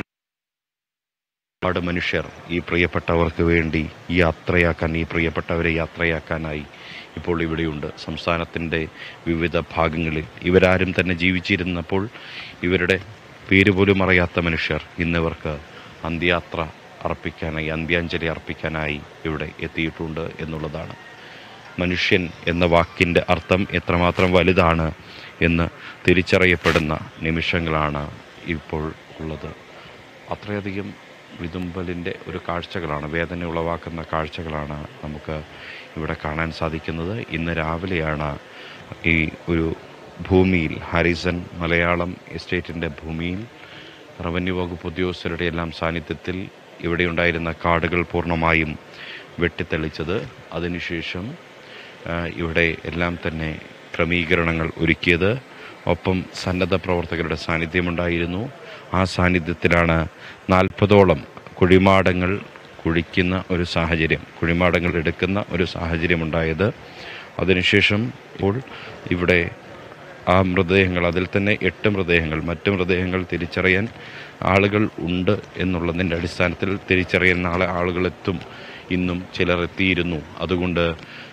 ഒരുപാട് മനുഷ്യർ ഈ പ്രിയപ്പെട്ടവർക്ക് വേണ്ടി യാത്രയാക്കാൻ ഈ പ്രിയപ്പെട്ടവരെ യാത്രയാക്കാനായി ഇപ്പോൾ ഇവിടെയുണ്ട് സംസ്ഥാനത്തിൻ്റെ വിവിധ ഭാഗങ്ങളിൽ ഇവരാരും തന്നെ ജീവിച്ചിരുന്നപ്പോൾ ഇവരുടെ പേര് പോലും അറിയാത്ത മനുഷ്യർ ഇന്നിവർക്ക് അന്ത്യയാത്ര അർപ്പിക്കാനായി അന്ത്യാഞ്ജലി അർപ്പിക്കാനായി ഇവിടെ എത്തിയിട്ടുണ്ട് എന്നുള്ളതാണ് മനുഷ്യൻ എന്ന വാക്കിൻ്റെ അർത്ഥം എത്രമാത്രം വലുതാണ് എന്ന് തിരിച്ചറിയപ്പെടുന്ന നിമിഷങ്ങളാണ് ഇപ്പോൾ ഉള്ളത് അത്രയധികം വിതുമ്പലിൻ്റെ ഒരു കാഴ്ചകളാണ് വേദന ഉളവാക്കുന്ന കാഴ്ചകളാണ് നമുക്ക് ഇവിടെ കാണാൻ സാധിക്കുന്നത് ഇന്ന് രാവിലെയാണ് ഈ ഒരു ഭൂമിയിൽ ഹാരിസൺ മലയാളം എസ്റ്റേറ്റിൻ്റെ ഭൂമിയിൽ റവന്യൂ വകുപ്പ് ഉദ്യോഗസ്ഥരുടെ എല്ലാം സാന്നിധ്യത്തിൽ ഇവിടെയുണ്ടായിരുന്ന കാടുകൾ പൂർണ്ണമായും വെട്ടിത്തെളിച്ചത് അതിനുശേഷം ആ, ഇവിടെ എല്ലാം തന്നെ ക്രമീകരണങ്ങൾ ഒരുക്കിയത് ഒപ്പം സന്നദ്ധ പ്രവർത്തകരുടെ സാന്നിധ്യമുണ്ടായിരുന്നു ആ സാന്നിധ്യത്തിലാണ് നാൽപ്പതോളം കുഴിമാടങ്ങൾ കുഴിക്കുന്ന ഒരു സാഹചര്യം കുഴിമാടങ്ങൾ എടുക്കുന്ന ഒരു സാഹചര്യമുണ്ടായത് അതിനുശേഷം ഇപ്പോൾ ഇവിടെ ആ മൃതദേഹങ്ങൾ അതിൽ തന്നെ എട്ട് മൃതദേഹങ്ങൾ മറ്റ് മൃതദേഹങ്ങൾ തിരിച്ചറിയാൻ ആളുകൾ ഉണ്ട് എന്നുള്ളതിൻ്റെ അടിസ്ഥാനത്തിൽ തിരിച്ചറിയാൻ നാളെ ആളുകൾ എത്തും ഇന്നും ചിലർ എത്തിയിരുന്നു അതുകൊണ്ട്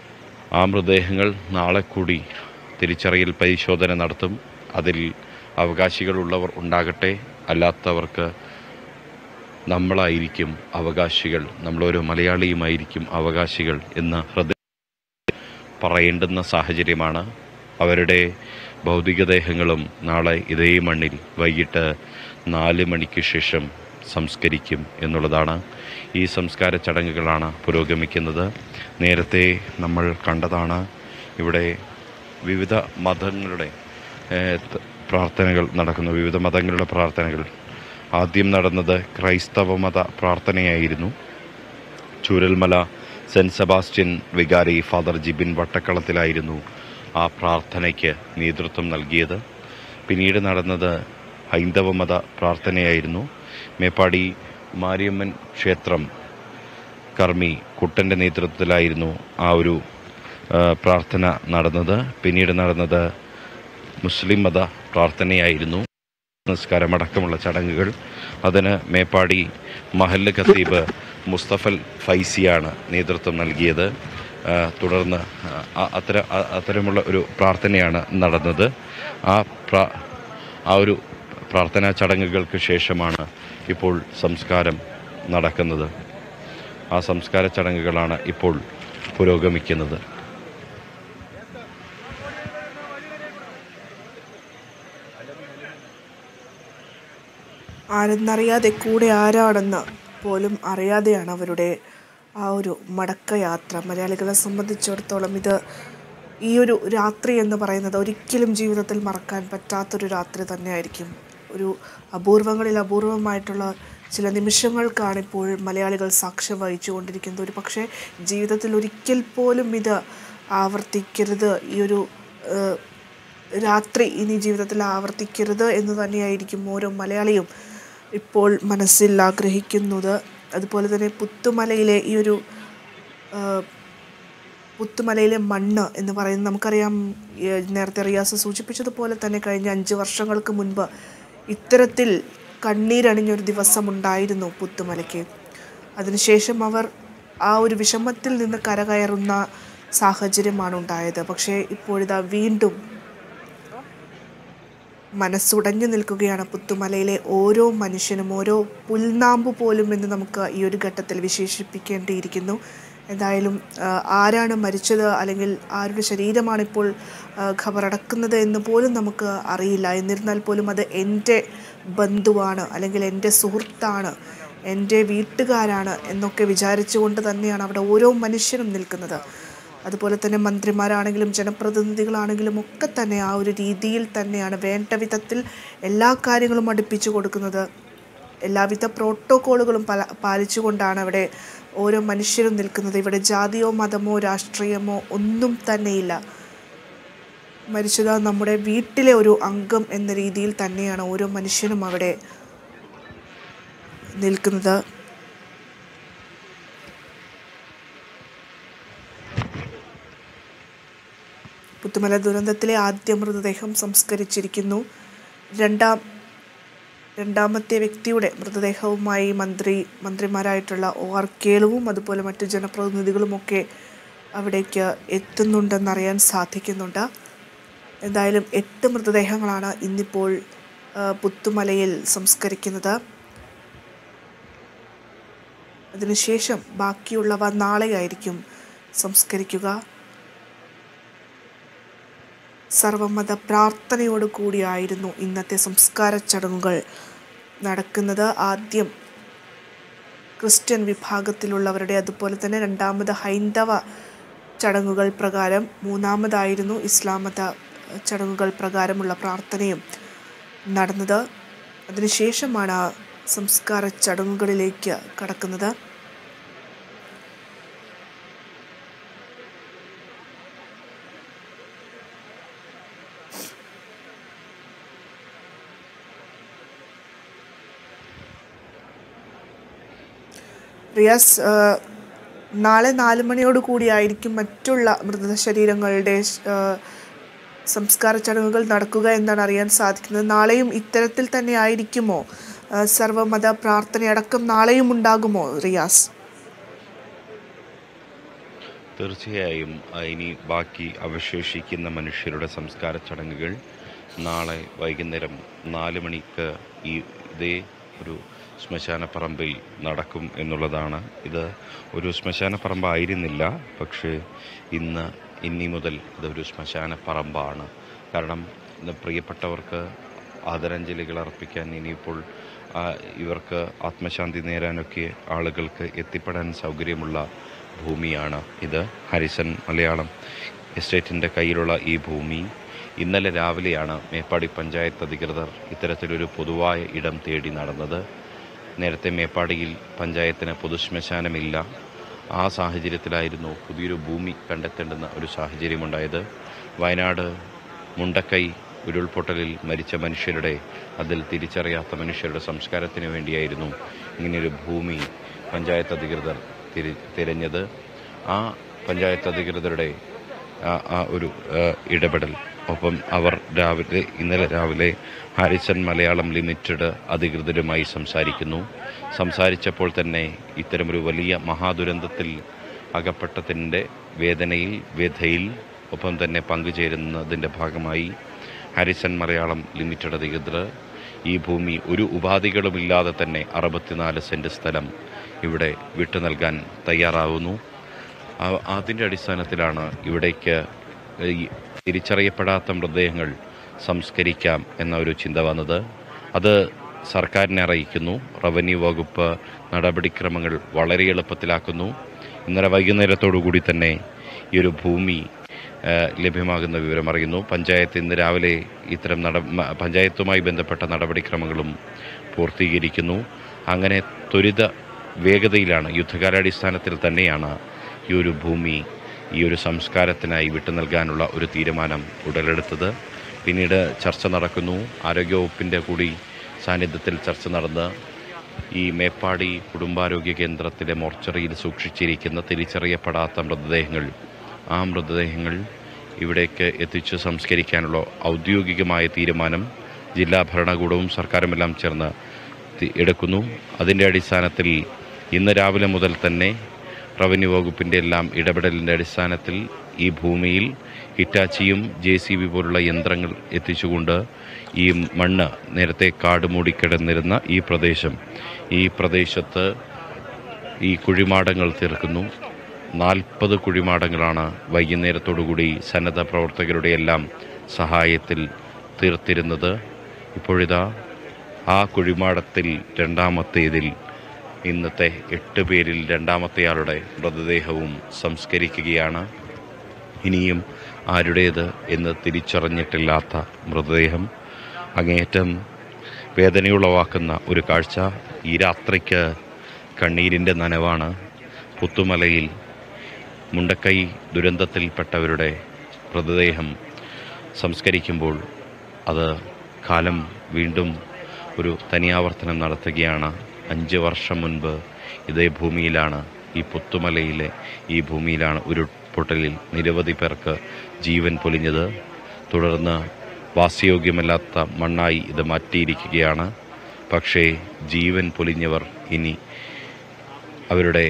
ആ മൃതദേഹങ്ങൾ നാളെ കൂടി തിരിച്ചറിയൽ പരിശോധന നടത്തും അതിൽ അവകാശികളുള്ളവർ ഉണ്ടാകട്ടെ അല്ലാത്തവർക്ക് നമ്മളായിരിക്കും അവകാശികൾ നമ്മളോരോ മലയാളിയുമായിരിക്കും അവകാശികൾ എന്ന് ഹൃദയ പറയേണ്ടുന്ന സാഹചര്യമാണ് അവരുടെ ഭൗതികദേഹങ്ങളും നാളെ ഇതേ മണ്ണിൽ വൈകിട്ട് നാല് മണിക്ക് ശേഷം സംസ്കരിക്കും എന്നുള്ളതാണ് ഈ സംസ്കാര ചടങ്ങുകളാണ് പുരോഗമിക്കുന്നത് നേരത്തെ നമ്മൾ കണ്ടതാണ് ഇവിടെ വിവിധ മതങ്ങളുടെ ഏഹ്, ത- പ്രാർത്ഥനകൾ നടക്കുന്നു വിവിധ മതങ്ങളുടെ പ്രാർത്ഥനകൾ ആദ്യം നടന്നത് ക്രൈസ്തവ മത പ്രാർത്ഥനയായിരുന്നു ചൂരൽമല സെൻറ്റ് സെബാസ്റ്റ്യൻ വികാരി ഫാദർ ജിബിൻ വട്ടക്കളത്തിലായിരുന്നു ആ പ്രാർത്ഥനയ്ക്ക് നേതൃത്വം നൽകിയത് പിന്നീട് നടന്നത് ഹൈന്ദവ മത പ്രാർത്ഥനയായിരുന്നു മേപ്പാടി മാരിയമ്മൻ ക്ഷേത്രം കർമ്മി കുട്ടൻ്റെ നേതൃത്വത്തിലായിരുന്നു ആ ഒരു ആ, പ്രാർത്ഥന നടന്നത് പിന്നീട് നടന്നത് മുസ്ലിം മത പ്രാർത്ഥനയായിരുന്നു നിസ്കാരമടക്കമുള്ള ചടങ്ങുകൾ അതിന് മേപ്പാടി മഹല്ല് ഖത്തീബ് മുസ്തഫൽ ഫൈസിയാണ് നേതൃത്വം നൽകിയത് ആ, തുടർന്ന് ആ, അത്തര ആ- അത്തരമുള്ള ഒരു പ്രാർത്ഥനയാണ് നടന്നത് ആ പ്രാ ആ ഒരു പ്രാർത്ഥനാ ചടങ്ങുകൾക്ക് ശേഷമാണ് ഇപ്പോൾ സംസ്കാരം നടക്കുന്നത് ആ സംസ്കാര ചടങ്ങുകളാണ് ഇപ്പോൾ പുരോഗമിക്കുന്നത് ആരെന്നറിയാതെ കൂടെ ആരാണെന്ന് പോലും അറിയാതെയാണ് അവരുടെ ആ ഒരു മടക്കയാത്ര മലയാളികളെ സംബന്ധിച്ചിടത്തോളം ഇത് ഈ ഒരു രാത്രി എന്ന് പറയുന്നത് ഒരിക്കലും ജീവിതത്തിൽ മറക്കാൻ പറ്റാത്തൊരു രാത്രി തന്നെയായിരിക്കും ഒരു അപൂർവങ്ങളിൽ അപൂർവമായിട്ടുള്ള ചില നിമിഷങ്ങൾക്കാണ് ഇപ്പോൾ മലയാളികൾ സാക്ഷ്യം വഹിച്ചുകൊണ്ടിരിക്കുന്നത് ഒരു പക്ഷേ ജീവിതത്തിൽ ഒരിക്കൽ പോലും ഇത് ആവർത്തിക്കരുത് ഈ ഒരു ഏഹ്, രാത്രി ഇനി ജീവിതത്തിൽ ആവർത്തിക്കരുത് എന്ന് തന്നെയായിരിക്കും ഓരോ മലയാളിയും ഇപ്പോൾ മനസ്സിൽ ആഗ്രഹിക്കുന്നത് അതുപോലെ തന്നെ പുത്തുമലയിലെ ഈ ഒരു ആ, പുത്തുമലയിലെ മണ്ണ് എന്ന് പറയുന്നത് നമുക്കറിയാം ഈ നേരത്തെ റിയാസ് സൂചിപ്പിച്ചതുപോലെ തന്നെ കഴിഞ്ഞ അഞ്ച് വർഷങ്ങൾക്ക് മുൻപ് ഇത്തരത്തിൽ കണ്ണീരണിഞ്ഞൊരു ദിവസം ഉണ്ടായിരുന്നു പുത്തുമലയ്ക്ക് അതിനുശേഷം അവർ ആ ഒരു വിഷമത്തിൽ നിന്ന് കരകയറുന്ന സാഹചര്യമാണ് ഉണ്ടായത് പക്ഷേ ഇപ്പോഴിതാ വീണ്ടും മനസ്സുടഞ്ഞു നിൽക്കുകയാണ് പുത്തുമലയിലെ ഓരോ മനുഷ്യനും ഓരോ പുൽനാമ്പ് പോലും എന്ന് നമുക്ക് ഈ ഒരു ഘട്ടത്തിൽ വിശേഷിപ്പിക്കേണ്ടിയിരിക്കുന്നു എന്തായാലും ആ, ആരാണ് മരിച്ചത് അല്ലെങ്കിൽ ആരുടെ ശരീരമാണ് ഇപ്പോൾ ആ, ഖബറടക്കുന്നത് എന്ന് പോലും നമുക്ക് അറിയില്ല എന്നിരുന്നാൽ പോലും അത് എൻ്റെ ബന്ധുവാണ് അല്ലെങ്കിൽ എൻ്റെ സുഹൃത്താണ് എൻ്റെ വീട്ടുകാരാണ് എന്നൊക്കെ വിചാരിച്ചുകൊണ്ട് തന്നെയാണ് അവിടെ ഓരോ മനുഷ്യനും നിൽക്കുന്നത് അതുപോലെ തന്നെ മന്ത്രിമാരാണെങ്കിലും ജനപ്രതിനിധികളാണെങ്കിലും ഒക്കെ തന്നെ ആ ഒരു രീതിയിൽ തന്നെയാണ് വേണ്ട വിധത്തിൽ എല്ലാ കാര്യങ്ങളും അടുപ്പിച്ചു കൊടുക്കുന്നത് എല്ലാവിധ പ്രോട്ടോക്കോളുകളും പല പാലിച്ചുകൊണ്ടാണ് അവിടെ ഓരോ മനുഷ്യരും നിൽക്കുന്നത് ഇവിടെ ജാതിയോ മതമോ രാഷ്ട്രീയമോ ഒന്നും തന്നെയില്ല മരിച്ചത് നമ്മുടെ വീട്ടിലെ ഒരു അംഗം എന്ന രീതിയിൽ തന്നെയാണ് ഓരോ മനുഷ്യനും അവിടെ നിൽക്കുന്നത് പുത്തുമല ദുരന്തത്തിലെ ആദ്യ മൃതദേഹം സംസ്കരിച്ചിരിക്കുന്നു രണ്ടാം രണ്ടാമത്തെ വ്യക്തിയുടെ മൃതദേഹവുമായി മന്ത്രി മന്ത്രിമാരായിട്ടുള്ള ഒ ആർ കേളുവും അതുപോലെ മറ്റു ജനപ്രതിനിധികളുമൊക്കെ അവിടേക്ക് എത്തുന്നുണ്ടെന്നറിയാൻ സാധിക്കുന്നുണ്ട് എന്തായാലും എട്ട് മൃതദേഹങ്ങളാണ് ഇന്നിപ്പോൾ ആ, പുത്തുമലയിൽ സംസ്കരിക്കുന്നത് അതിനുശേഷം ബാക്കിയുള്ളവ നാളെയായിരിക്കും സംസ്കരിക്കുക സർവമത പ്രാർത്ഥനയോട് കൂടിയായിരുന്നു ഇന്നത്തെ സംസ്കാര ചടങ്ങുകൾ നടക്കുന്നത് ആദ്യം ക്രിസ്ത്യൻ വിഭാഗത്തിലുള്ളവരുടെ അതുപോലെ തന്നെ രണ്ടാമത് ഹൈന്ദവ ചടങ്ങുകൾ പ്രകാരം മൂന്നാമതായിരുന്നു ഇസ്ലാം മത ചടങ്ങുകൾ പ്രകാരമുള്ള പ്രാർത്ഥനയും നടന്നത് അതിനുശേഷമാണ് സംസ്കാര ചടങ്ങുകളിലേക്ക് കടക്കുന്നത് റിയാസ് ആ, നാളെ നാല് മണിയോട് കൂടിയായിരിക്കും മറ്റുള്ള മൃതശരീരങ്ങളുടെ ആ, സംസ്കാര ചടങ്ങുകൾ നടക്കുക എന്നാണ് അറിയാൻ സാധിക്കുന്നത് നാളെയും ഇത്തരത്തിൽ തന്നെ ആയിരിക്കുമോ ആ, സർവ്വമത പ്രാർത്ഥനയടക്കം നാളെയും ഉണ്ടാകുമോ റിയാസ് തീർച്ചയായും ആ, ഇനി ബാക്കി അവശേഷിക്കുന്ന മനുഷ്യരുടെ സംസ്കാര ചടങ്ങുകൾ നാളെ വൈകുന്നേരം നാല് മണിക്ക് ഈ ഇതേ ഒരു ശ്മശാനപ്പറമ്പിൽ നടക്കും എന്നുള്ളതാണ് ഇത് ഒരു ശ്മശാനപ്പറമ്പായിരുന്നില്ല പക്ഷേ ഇന്ന് ഇനി മുതൽ ഇതൊരു ശ്മശാനപ്പറമ്പാണ് കാരണം ഇന്ന് പ്രിയപ്പെട്ടവർക്ക് ആദരാഞ്ജലികൾ അർപ്പിക്കാൻ ഇനിയിപ്പോൾ ആ, ഇവർക്ക് ആത്മശാന്തി നേരാനൊക്കെ ആളുകൾക്ക് എത്തിപ്പെടാൻ സൗകര്യമുള്ള ഭൂമിയാണ് ഇത് ഹരിസൺ മലയാളം എസ്റ്റേറ്റിൻ്റെ കയ്യിലുള്ള ഈ ഭൂമി ഇന്നലെ രാവിലെയാണ് മേപ്പാടി പഞ്ചായത്ത് അധികൃതർ ഇത്തരത്തിലൊരു പൊതുവായ ഇടം തേടി നടന്നത് നേരത്തെ മേപ്പാടിയിൽ പഞ്ചായത്തിന് പൊതുശ്മശാനമില്ല ആ സാഹചര്യത്തിലായിരുന്നു പുതിയൊരു ഭൂമി കണ്ടെത്തേണ്ടുന്ന ഒരു സാഹചര്യമുണ്ടായത് വയനാട് മുണ്ടക്കൈ ഉരുൾപൊട്ടലിൽ മരിച്ച മനുഷ്യരുടെ അതിൽ തിരിച്ചറിയാത്ത മനുഷ്യരുടെ സംസ്കാരത്തിന് വേണ്ടിയായിരുന്നു ഇങ്ങനെയൊരു ഭൂമി പഞ്ചായത്ത് അധികൃതർ തിരി തിരഞ്ഞത് ആ പഞ്ചായത്ത് അധികൃതരുടെ ആ ആ ഒരു ആ, ഇടപെടൽ ഒപ്പം അവർ രാവിലെ ഇന്നലെ രാവിലെ ഹാരിസൺ മലയാളം ലിമിറ്റഡ് അധികൃതരുമായി സംസാരിക്കുന്നു സംസാരിച്ചപ്പോൾ തന്നെ ഇത്തരമൊരു വലിയ മഹാദുരന്തത്തിൽ അകപ്പെട്ടതിൻ്റെ വേദനയിൽ വ്യഥയിൽ ഒപ്പം തന്നെ പങ്കുചേരുന്നതിൻ്റെ ഭാഗമായി ഹാരിസൺ മലയാളം ലിമിറ്റഡ് അധികൃതർ ഈ ഭൂമി ഒരു ഉപാധികളുമില്ലാതെ തന്നെ അറുപത്തിനാല് സെൻറ്റ് സ്ഥലം ഇവിടെ വിട്ടു നൽകാൻ തയ്യാറാവുന്നു ആ- അതിൻ്റെ അടിസ്ഥാനത്തിലാണ് ഇവിടേക്ക് ഈ തിരിച്ചറിയപ്പെടാത്ത മൃതദേഹങ്ങൾ സംസ്കരിക്കാം എന്ന ഒരു ചിന്ത വന്നത് അത് സർക്കാരിനെ അറിയിക്കുന്നു റവന്യൂ വകുപ്പ് നടപടിക്രമങ്ങൾ വളരെ എളുപ്പത്തിലാക്കുന്നു ഇന്നലെ വൈകുന്നേരത്തോടു കൂടി തന്നെ ഈ ഒരു ഭൂമി ആ, ലഭ്യമാകുന്ന വിവരം അറിയുന്നു പഞ്ചായത്ത് ഇന്ന് രാവിലെ ഇത്തരം നട മ- പഞ്ചായത്തുമായി ബന്ധപ്പെട്ട നടപടിക്രമങ്ങളും പൂർത്തീകരിക്കുന്നു അങ്ങനെ ത്വരിത വേഗതയിലാണ് യുദ്ധകാലാടിസ്ഥാനത്തിൽ തന്നെയാണ് ഈ ഒരു ഭൂമി ഈ ഒരു സംസ്കാരത്തിനായി വിട്ടു നൽകാനുള്ള ഒരു തീരുമാനം ഉടലെടുത്തത് പിന്നീട് ചർച്ച നടക്കുന്നു ആരോഗ്യവകുപ്പിൻ്റെ കൂടി സാന്നിധ്യത്തിൽ ചർച്ച നടന്ന് ഈ മേപ്പാടി കുടുംബാരോഗ്യ കേന്ദ്രത്തിലെ മോർച്ചറിയിൽ സൂക്ഷിച്ചിരിക്കുന്ന തിരിച്ചറിയപ്പെടാത്ത മൃതദേഹങ്ങൾ ആ മൃതദേഹങ്ങൾ ഇവിടേക്ക് എത്തിച്ച് സംസ്കരിക്കാനുള്ള ഔദ്യോഗികമായ തീരുമാനം ജില്ലാ ഭരണകൂടവും സർക്കാരുമെല്ലാം ചേർന്ന് തി- എടുക്കുന്നു അതിൻ്റെ അടിസ്ഥാനത്തിൽ ഇന്ന് രാവിലെ മുതൽ തന്നെ റവന്യൂ വകുപ്പിൻ്റെ എല്ലാം ഇടപെടലിൻ്റെ അടിസ്ഥാനത്തിൽ ഈ ഭൂമിയിൽ ഹിറ്റാച്ചിയും ജെ സി ബി പോലുള്ള യന്ത്രങ്ങൾ എത്തിച്ചുകൊണ്ട് ഈ മണ്ണ് നേരത്തെ കാട് മൂടിക്കിടന്നിരുന്ന ഈ പ്രദേശം ഈ പ്രദേശത്ത് ഈ കുഴിമാടങ്ങൾ തീർക്കുന്നു നാൽപ്പത് കുഴിമാടങ്ങളാണ് വൈകുന്നേരത്തോടുകൂടി സന്നദ്ധ പ്രവർത്തകരുടെ എല്ലാം സഹായത്തിൽ തീർത്തിരുന്നത് ഇപ്പോഴിതാ ആ കുഴിമാടത്തിൽ രണ്ടാമത്തേതിൽ ഇന്നത്തെ എട്ട് പേരിൽ രണ്ടാമത്തെയാളുടെ മൃതദേഹവും സംസ്കരിക്കുകയാണ് ഇനിയും ആരുടേത് എന്ന് തിരിച്ചറിഞ്ഞിട്ടില്ലാത്ത മൃതദേഹം അങ്ങേയറ്റം വേദനയുളവാക്കുന്ന ഒരു കാഴ്ച ഈ രാത്രിക്ക് കണ്ണീരിൻ്റെ നനവാണ് പുത്തുമലയിൽ മുണ്ടക്കൈ ദുരന്തത്തിൽപ്പെട്ടവരുടെ മൃതദേഹം സംസ്കരിക്കുമ്പോൾ അത് കാലം വീണ്ടും ഒരു തനിയാവർത്തനം നടത്തുകയാണ് അഞ്ച് വർഷം മുൻപ് ഇതേ ഭൂമിയിലാണ് ഈ പുത്തുമലയിലെ ഈ ഭൂമിയിലാണ് ഉരുൾപൊട്ടലിൽ നിരവധി പേർക്ക് ജീവൻ പൊലിഞ്ഞത് തുടർന്ന് വാസയോഗ്യമല്ലാത്ത മണ്ണായി ഇത് മാറ്റിയിരിക്കുകയാണ് പക്ഷേ ജീവൻ പൊലിഞ്ഞവർ ഇനി അവരുടെ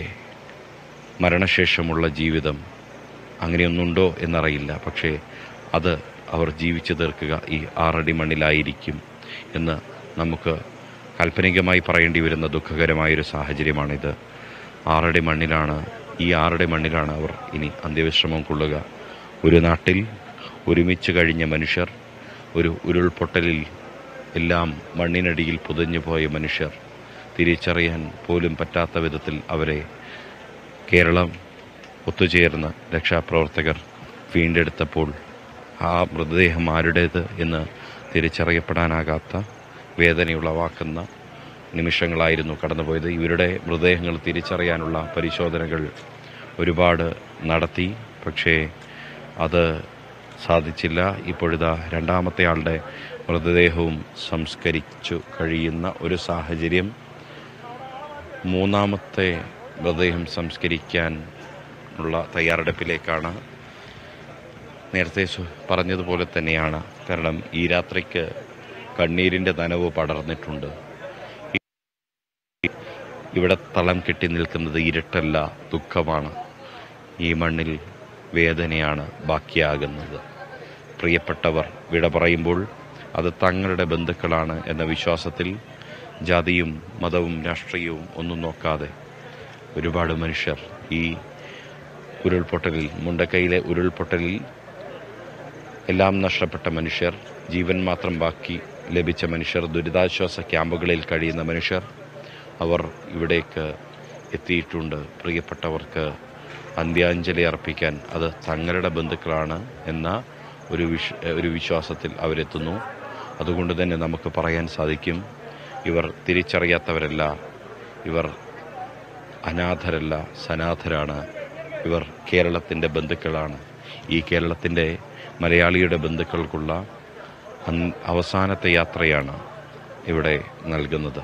മരണശേഷമുള്ള ജീവിതം അങ്ങനെയൊന്നുണ്ടോ എന്നറിയില്ല പക്ഷേ അത് അവർ ജീവിച്ചു തീർക്കുക ഈ ആറടി മണ്ണിലായിരിക്കും എന്ന് നമുക്ക് കാൽപ്പനികമായി പറയേണ്ടി വരുന്ന ദുഃഖകരമായൊരു സാഹചര്യമാണിത് ആറടി മണ്ണിലാണ് ഈ ആറടി മണ്ണിലാണ് അവർ ഇനി അന്ത്യവിശ്രമം കൊള്ളുക ഒരു നാട്ടിൽ ഒരുമിച്ച് കഴിഞ്ഞ മനുഷ്യർ ഒരു ഉരുൾപൊട്ടലിൽ എല്ലാം മണ്ണിനടിയിൽ പുതഞ്ഞു പോയ മനുഷ്യർ തിരിച്ചറിയാൻ പോലും പറ്റാത്ത വിധത്തിൽ അവരെ കേരളം ഒത്തുചേർന്ന് രക്ഷാപ്രവർത്തകർ വീണ്ടെടുത്തപ്പോൾ ആ മൃതദേഹം ആരുടേത് എന്ന് തിരിച്ചറിയപ്പെടാനാകാത്ത വേദനയുളവാക്കുന്ന നിമിഷങ്ങളായിരുന്നു കടന്നുപോയത് ഇവരുടെ മൃതദേഹങ്ങൾ തിരിച്ചറിയാനുള്ള പരിശോധനകൾ ഒരുപാട് നടത്തി പക്ഷേ അത് സാധിച്ചില്ല ഇപ്പോഴിതാ രണ്ടാമത്തെ ആളുടെ മൃതദേഹവും സംസ്കരിച്ചു കഴിയുന്ന ഒരു സാഹചര്യം മൂന്നാമത്തെ മൃതദേഹം സംസ്കരിക്കാൻ ഉള്ള തയ്യാറെടുപ്പിലേക്കാണ് നേരത്തെ സു- പറഞ്ഞതുപോലെ തന്നെയാണ് കാരണം ഈ രാത്രിക്ക് കണ്ണീരിൻ്റെ നനവ് പടർന്നിട്ടുണ്ട് ഈ- ഇവിടെ തളം കെട്ടി നിൽക്കുന്നത് ഇരുട്ടല്ല ദുഃഖമാണ് ഈ മണ്ണിൽ വേദനയാണ് ബാക്കിയാകുന്നത് പ്രിയപ്പെട്ടവർ വിട പറയുമ്പോൾ അത് തങ്ങളുടെ ബന്ധുക്കളാണ് എന്ന വിശ്വാസത്തിൽ ജാതിയും മതവും രാഷ്ട്രീയവും ഒന്നും നോക്കാതെ ഒരുപാട് മനുഷ്യർ ഈ ഉരുൾപൊട്ടലിൽ മുണ്ടക്കൈയിലെ ഉരുൾപൊട്ടലിൽ എല്ലാം നഷ്ടപ്പെട്ട മനുഷ്യർ ജീവൻ മാത്രം ബാക്കി ലഭിച്ച മനുഷ്യർ ദുരിതാശ്വാസ ക്യാമ്പുകളിൽ കഴിയുന്ന മനുഷ്യർ അവർ ഇവിടേക്ക് എത്തിയിട്ടുണ്ട് പ്രിയപ്പെട്ടവർക്ക് അന്ത്യാഞ്ജലി അർപ്പിക്കാൻ അത് തങ്ങളുടെ ബന്ധുക്കളാണ് എന്ന ഒരു വിശ്വ ഒരു വിശ്വാസത്തിൽ അവരെത്തുന്നു അതുകൊണ്ട് തന്നെ നമുക്ക് പറയാൻ സാധിക്കും ഇവർ തിരിച്ചറിയാത്തവരല്ല ഇവർ അനാഥരല്ല സനാഥരാണ് ഇവർ കേരളത്തിൻ്റെ ബന്ധുക്കളാണ് ഈ കേരളത്തിൻ്റെ മലയാളിയുടെ ബന്ധുക്കൾക്കുള്ള അൻ- അവസാനത്തെ യാത്രയാണ് ഇവിടെ നൽകുന്നത്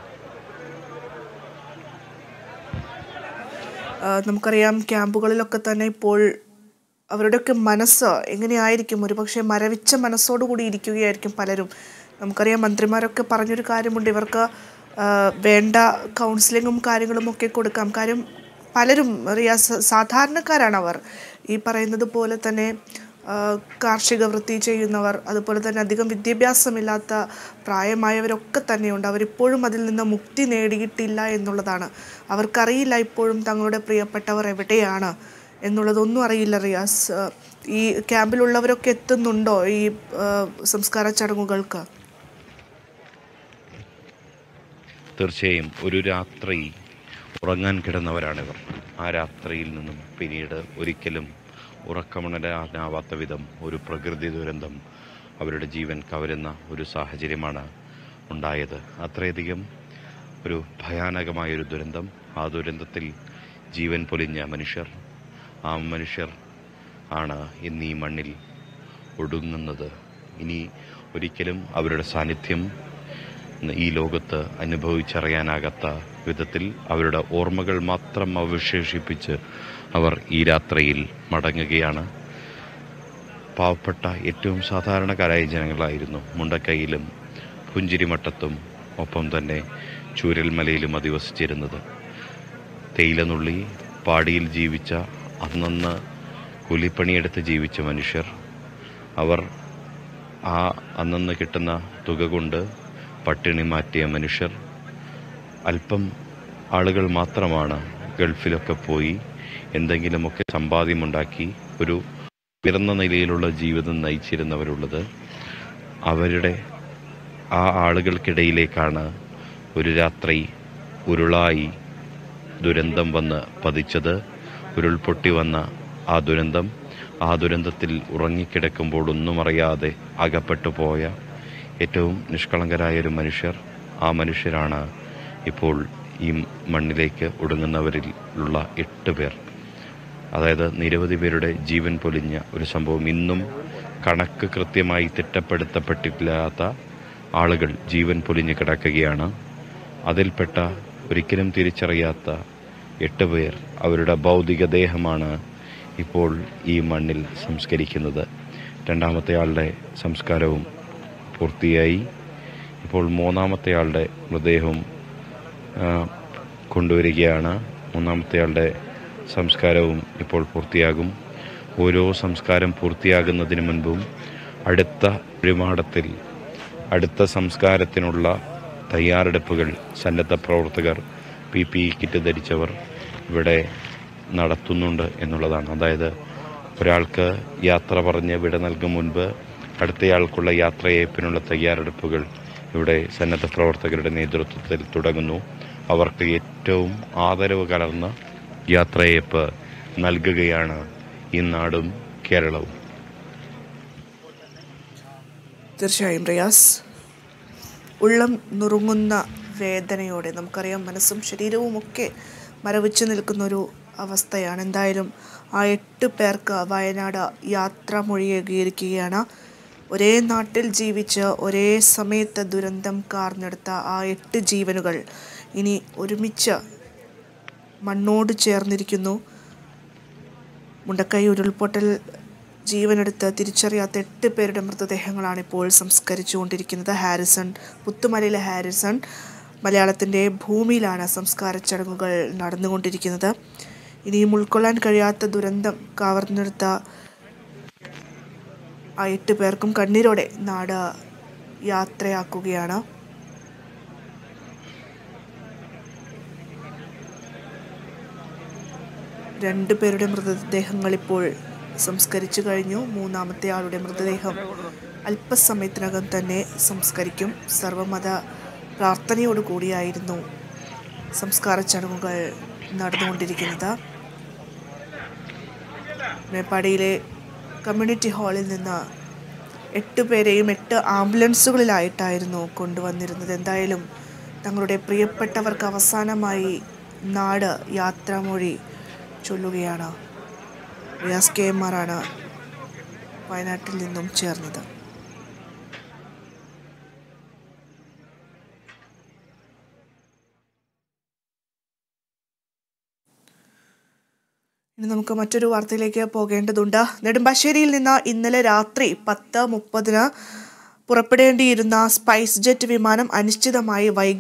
ആ, നമുക്കറിയാം ക്യാമ്പുകളിലൊക്കെ തന്നെ ഇപ്പോൾ അവരുടെയൊക്കെ മനസ്സ് എങ്ങനെയായിരിക്കും ഒരുപക്ഷെ മരവിച്ച മനസ്സോടുകൂടി ഇരിക്കുകയായിരിക്കും പലരും നമുക്കറിയാം മന്ത്രിമാരൊക്കെ പറഞ്ഞൊരു കാര്യമുണ്ട് ഇവർക്ക് ആ, വേണ്ട കൗൺസിലിങ്ങും കാര്യങ്ങളും ഒക്കെ കൊടുക്കാം കാര്യം പലരും റിയാസ് സാധാരണക്കാരാണ് അവർ ഈ പറയുന്നത് പോലെ തന്നെ ആ, കാർഷിക വൃത്തി ചെയ്യുന്നവർ അതുപോലെ തന്നെ അധികം വിദ്യാഭ്യാസമില്ലാത്ത പ്രായമായവരൊക്കെ തന്നെയുണ്ട് അവരിപ്പോഴും അതിൽ നിന്ന് മുക്തി നേടിയിട്ടില്ല എന്നുള്ളതാണ് അവർക്കറിയില്ല ഇപ്പോഴും തങ്ങളുടെ പ്രിയപ്പെട്ടവർ എവിടെയാണ് എന്നുള്ളതൊന്നും അറിയില്ല റിയാസ് ആ, ഈ ക്യാമ്പിലുള്ളവരൊക്കെ എത്തുന്നുണ്ടോ ഈ ആ, സംസ്കാര ചടങ്ങുകൾക്ക് തീർച്ചയായും ഒരു രാത്രി ഉറങ്ങാൻ കിടന്നവരാണിവർ ആ രാത്രിയിൽ നിന്നും പിന്നീട് ഒരിക്കലും ഉറക്കമുണരാനാവാത്ത വിധം ഒരു പ്രകൃതി ദുരന്തം അവരുടെ ജീവൻ കവരുന്ന ഒരു സാഹചര്യമാണ് ഉണ്ടായത് അത്രയധികം ഒരു ഭയാനകമായൊരു ദുരന്തം ആ ദുരന്തത്തിൽ ജീവൻ പൊലിഞ്ഞ മനുഷ്യർ ആ മനുഷ്യർ ആണ് ഇന്ന് ഈ മണ്ണിൽ ഒടുങ്ങുന്നത് ഇനി ഒരിക്കലും അവരുടെ സാന്നിധ്യം ഈ ലോകത്ത് അനുഭവിച്ചറിയാനാകാത്ത വിധത്തിൽ അവരുടെ ഓർമ്മകൾ മാത്രം അവശേഷിപ്പിച്ച് അവർ ഈ രാത്രിയിൽ മടങ്ങുകയാണ് പാവപ്പെട്ട ഏറ്റവും സാധാരണക്കാരായ ജനങ്ങളായിരുന്നു മുണ്ടക്കൈയിലും പുഞ്ചിരിമട്ടത്തും ഒപ്പം തന്നെ ചൂരൽമലയിലും അധിവസിച്ചിരുന്നത് തേയിലനുള്ളി പാടിയിൽ ജീവിച്ച അന്നന്ന് കൂലിപ്പണിയെടുത്ത് ജീവിച്ച മനുഷ്യർ അവർ ആ അന്നന്ന് കിട്ടുന്ന തുക കൊണ്ട് പട്ടിണി മാറ്റിയ മനുഷ്യർ അല്പം ആളുകൾ മാത്രമാണ് ഗൾഫിലൊക്കെ പോയി എന്തെങ്കിലുമൊക്കെ സമ്പാദ്യമുണ്ടാക്കി ഒരു ഉയർന്ന നിലയിലുള്ള ജീവിതം നയിച്ചിരുന്നവരുള്ളത് അവരുടെ ആ ആളുകൾക്കിടയിലേക്കാണ് ഒരു രാത്രി ഉരുളായി ദുരന്തം വന്ന് പതിച്ചത് ഉരുൾപൊട്ടി വന്ന ആ ദുരന്തം ആ ദുരന്തത്തിൽ ഉറങ്ങിക്കിടക്കുമ്പോൾ ഒന്നും അറിയാതെ അകപ്പെട്ടു പോയ ഏറ്റവും നിഷ്കളങ്കരായ ഒരു മനുഷ്യർ ആ മനുഷ്യരാണ് ഇപ്പോൾ ഈ മണ്ണിലേക്ക് ഒടുങ്ങുന്നവരിൽ ഉള്ള എട്ട് പേർ അതായത് നിരവധി പേരുടെ ജീവൻ പൊലിഞ്ഞ ഒരു സംഭവം ഇന്നും കണക്ക് കൃത്യമായി തിട്ടപ്പെടുത്തപ്പെട്ടിട്ടില്ലാത്ത ആളുകൾ ജീവൻ പൊലിഞ്ഞ് കിടക്കുകയാണ് അതിൽപ്പെട്ട ഒരിക്കലും തിരിച്ചറിയാത്ത എട്ട് പേർ അവരുടെ ഭൗതിക ദേഹമാണ് ഇപ്പോൾ ഈ മണ്ണിൽ സംസ്കരിക്കുന്നത് രണ്ടാമത്തെ ആളുടെ സംസ്കാരവും പൂർത്തിയായി ഇപ്പോൾ മൂന്നാമത്തെ ആളുടെ മൃതദേഹവും ആ, കൊണ്ടുവരികയാണ് മൂന്നാമത്തെ ആളുടെ സംസ്കാരവും ഇപ്പോൾ പൂർത്തിയാകും ഓരോ സംസ്കാരം പൂർത്തിയാകുന്നതിന് മുൻപും അടുത്ത വഴിമാടത്തിൽ അടുത്ത സംസ്കാരത്തിനുള്ള തയ്യാറെടുപ്പുകൾ സന്നദ്ധ പ്രവർത്തകർ പി പി ഇ കിറ്റ് ധരിച്ചവർ ഇവിടെ നടത്തുന്നുണ്ട് എന്നുള്ളതാണ് അതായത് ഒരാൾക്ക് യാത്ര പറഞ്ഞ് വിട നൽകും മുൻപ് അടുത്തയാൾക്കുള്ള യാത്രയയപ്പിനുള്ള തയ്യാറെടുപ്പുകൾ ഇവിടെ സന്നദ്ധ പ്രവർത്തകരുടെ നേതൃത്വത്തിൽ തുടങ്ങുന്നു അവർക്ക് ഏറ്റവും ആദരവ് കലർന്ന യാത്രയയപ്പ് നൽകുകയാണ് ഈ നാടും കേരളവും തീർച്ചയായും റിയാസ് ഉള്ളം നുറുങ്ങുന്ന വേദനയോടെ നമുക്കറിയാം മനസ്സും ശരീരവും ഒക്കെ മരവിച്ചു നിൽക്കുന്ന ഒരു അവസ്ഥയാണ് എന്തായാലും ആ എട്ട് പേർക്ക് വയനാട് യാത്ര മൊഴിയേകിയിരിക്കുകയാണ് ഒരേ നാട്ടിൽ ജീവിച്ച് ഒരേ സമയത്ത് ദുരന്തം കാർന്നെടുത്ത ആ എട്ട് ജീവനുകൾ ഇനി ഒരുമിച്ച് മണ്ണോട് ചേർന്നിരിക്കുന്നു മുണ്ടക്കൈ ഉരുൾപൊട്ടൽ ജീവനെടുത്ത് തിരിച്ചറിയാത്ത എട്ട് പേരുടെ മൃതദേഹങ്ങളാണ് ഇപ്പോൾ സംസ്കരിച്ചുകൊണ്ടിരിക്കുന്നത് ഹാരിസൺ പുത്തുമലയിലെ ഹാരിസൺ മലയാളത്തിൻ്റെ ഭൂമിയിലാണ് സംസ്കാര ചടങ്ങുകൾ നടന്നുകൊണ്ടിരിക്കുന്നത് ഇനിയും ഉൾക്കൊള്ളാൻ കഴിയാത്ത ദുരന്തം കവർന്നെടുത്ത ആ എട്ട് പേർക്കും കണ്ണീരോടെ നാട് യാത്രയാക്കുകയാണ് രണ്ട് പേരുടെ മൃതദേഹങ്ങൾ ഇപ്പോൾ സംസ്കരിച്ചു കഴിഞ്ഞു മൂന്നാമത്തെ ആളുടെ മൃതദേഹം അല്പസമയത്തിനകം തന്നെ സംസ്കരിക്കും സർവമത പ്രാർത്ഥനയോടുകൂടിയായിരുന്നു സംസ്കാര ചടങ്ങുകൾ നടന്നുകൊണ്ടിരിക്കുന്നത് മേപ്പാടിയിലെ കമ്മ്യൂണിറ്റി ഹാളിൽ നിന്ന് എട്ട് പേരെയും എട്ട് ആംബുലൻസുകളിലായിട്ടായിരുന്നു കൊണ്ടുവന്നിരുന്നത് എന്തായാലും തങ്ങളുടെ പ്രിയപ്പെട്ടവർക്ക് അവസാനമായി നാട് യാത്രാമൊഴി ചൊല്ലുകയാണ് റിയാസ് കെ എം ആറാണ് വയനാട്ടിൽ നിന്നും ചേർന്നത് ഇനി നമുക്ക് മറ്റൊരു വാർത്തയിലേക്ക് പോകേണ്ടതുണ്ട് നെടുമ്പാശ്ശേരിയിൽ നിന്ന് ഇന്നലെ രാത്രി പത്ത് മുപ്പതിന് പുറപ്പെടേണ്ടിയിരുന്ന സ്പൈസ് ജെറ്റ് വിമാനം അനിശ്ചിതമായി വൈകി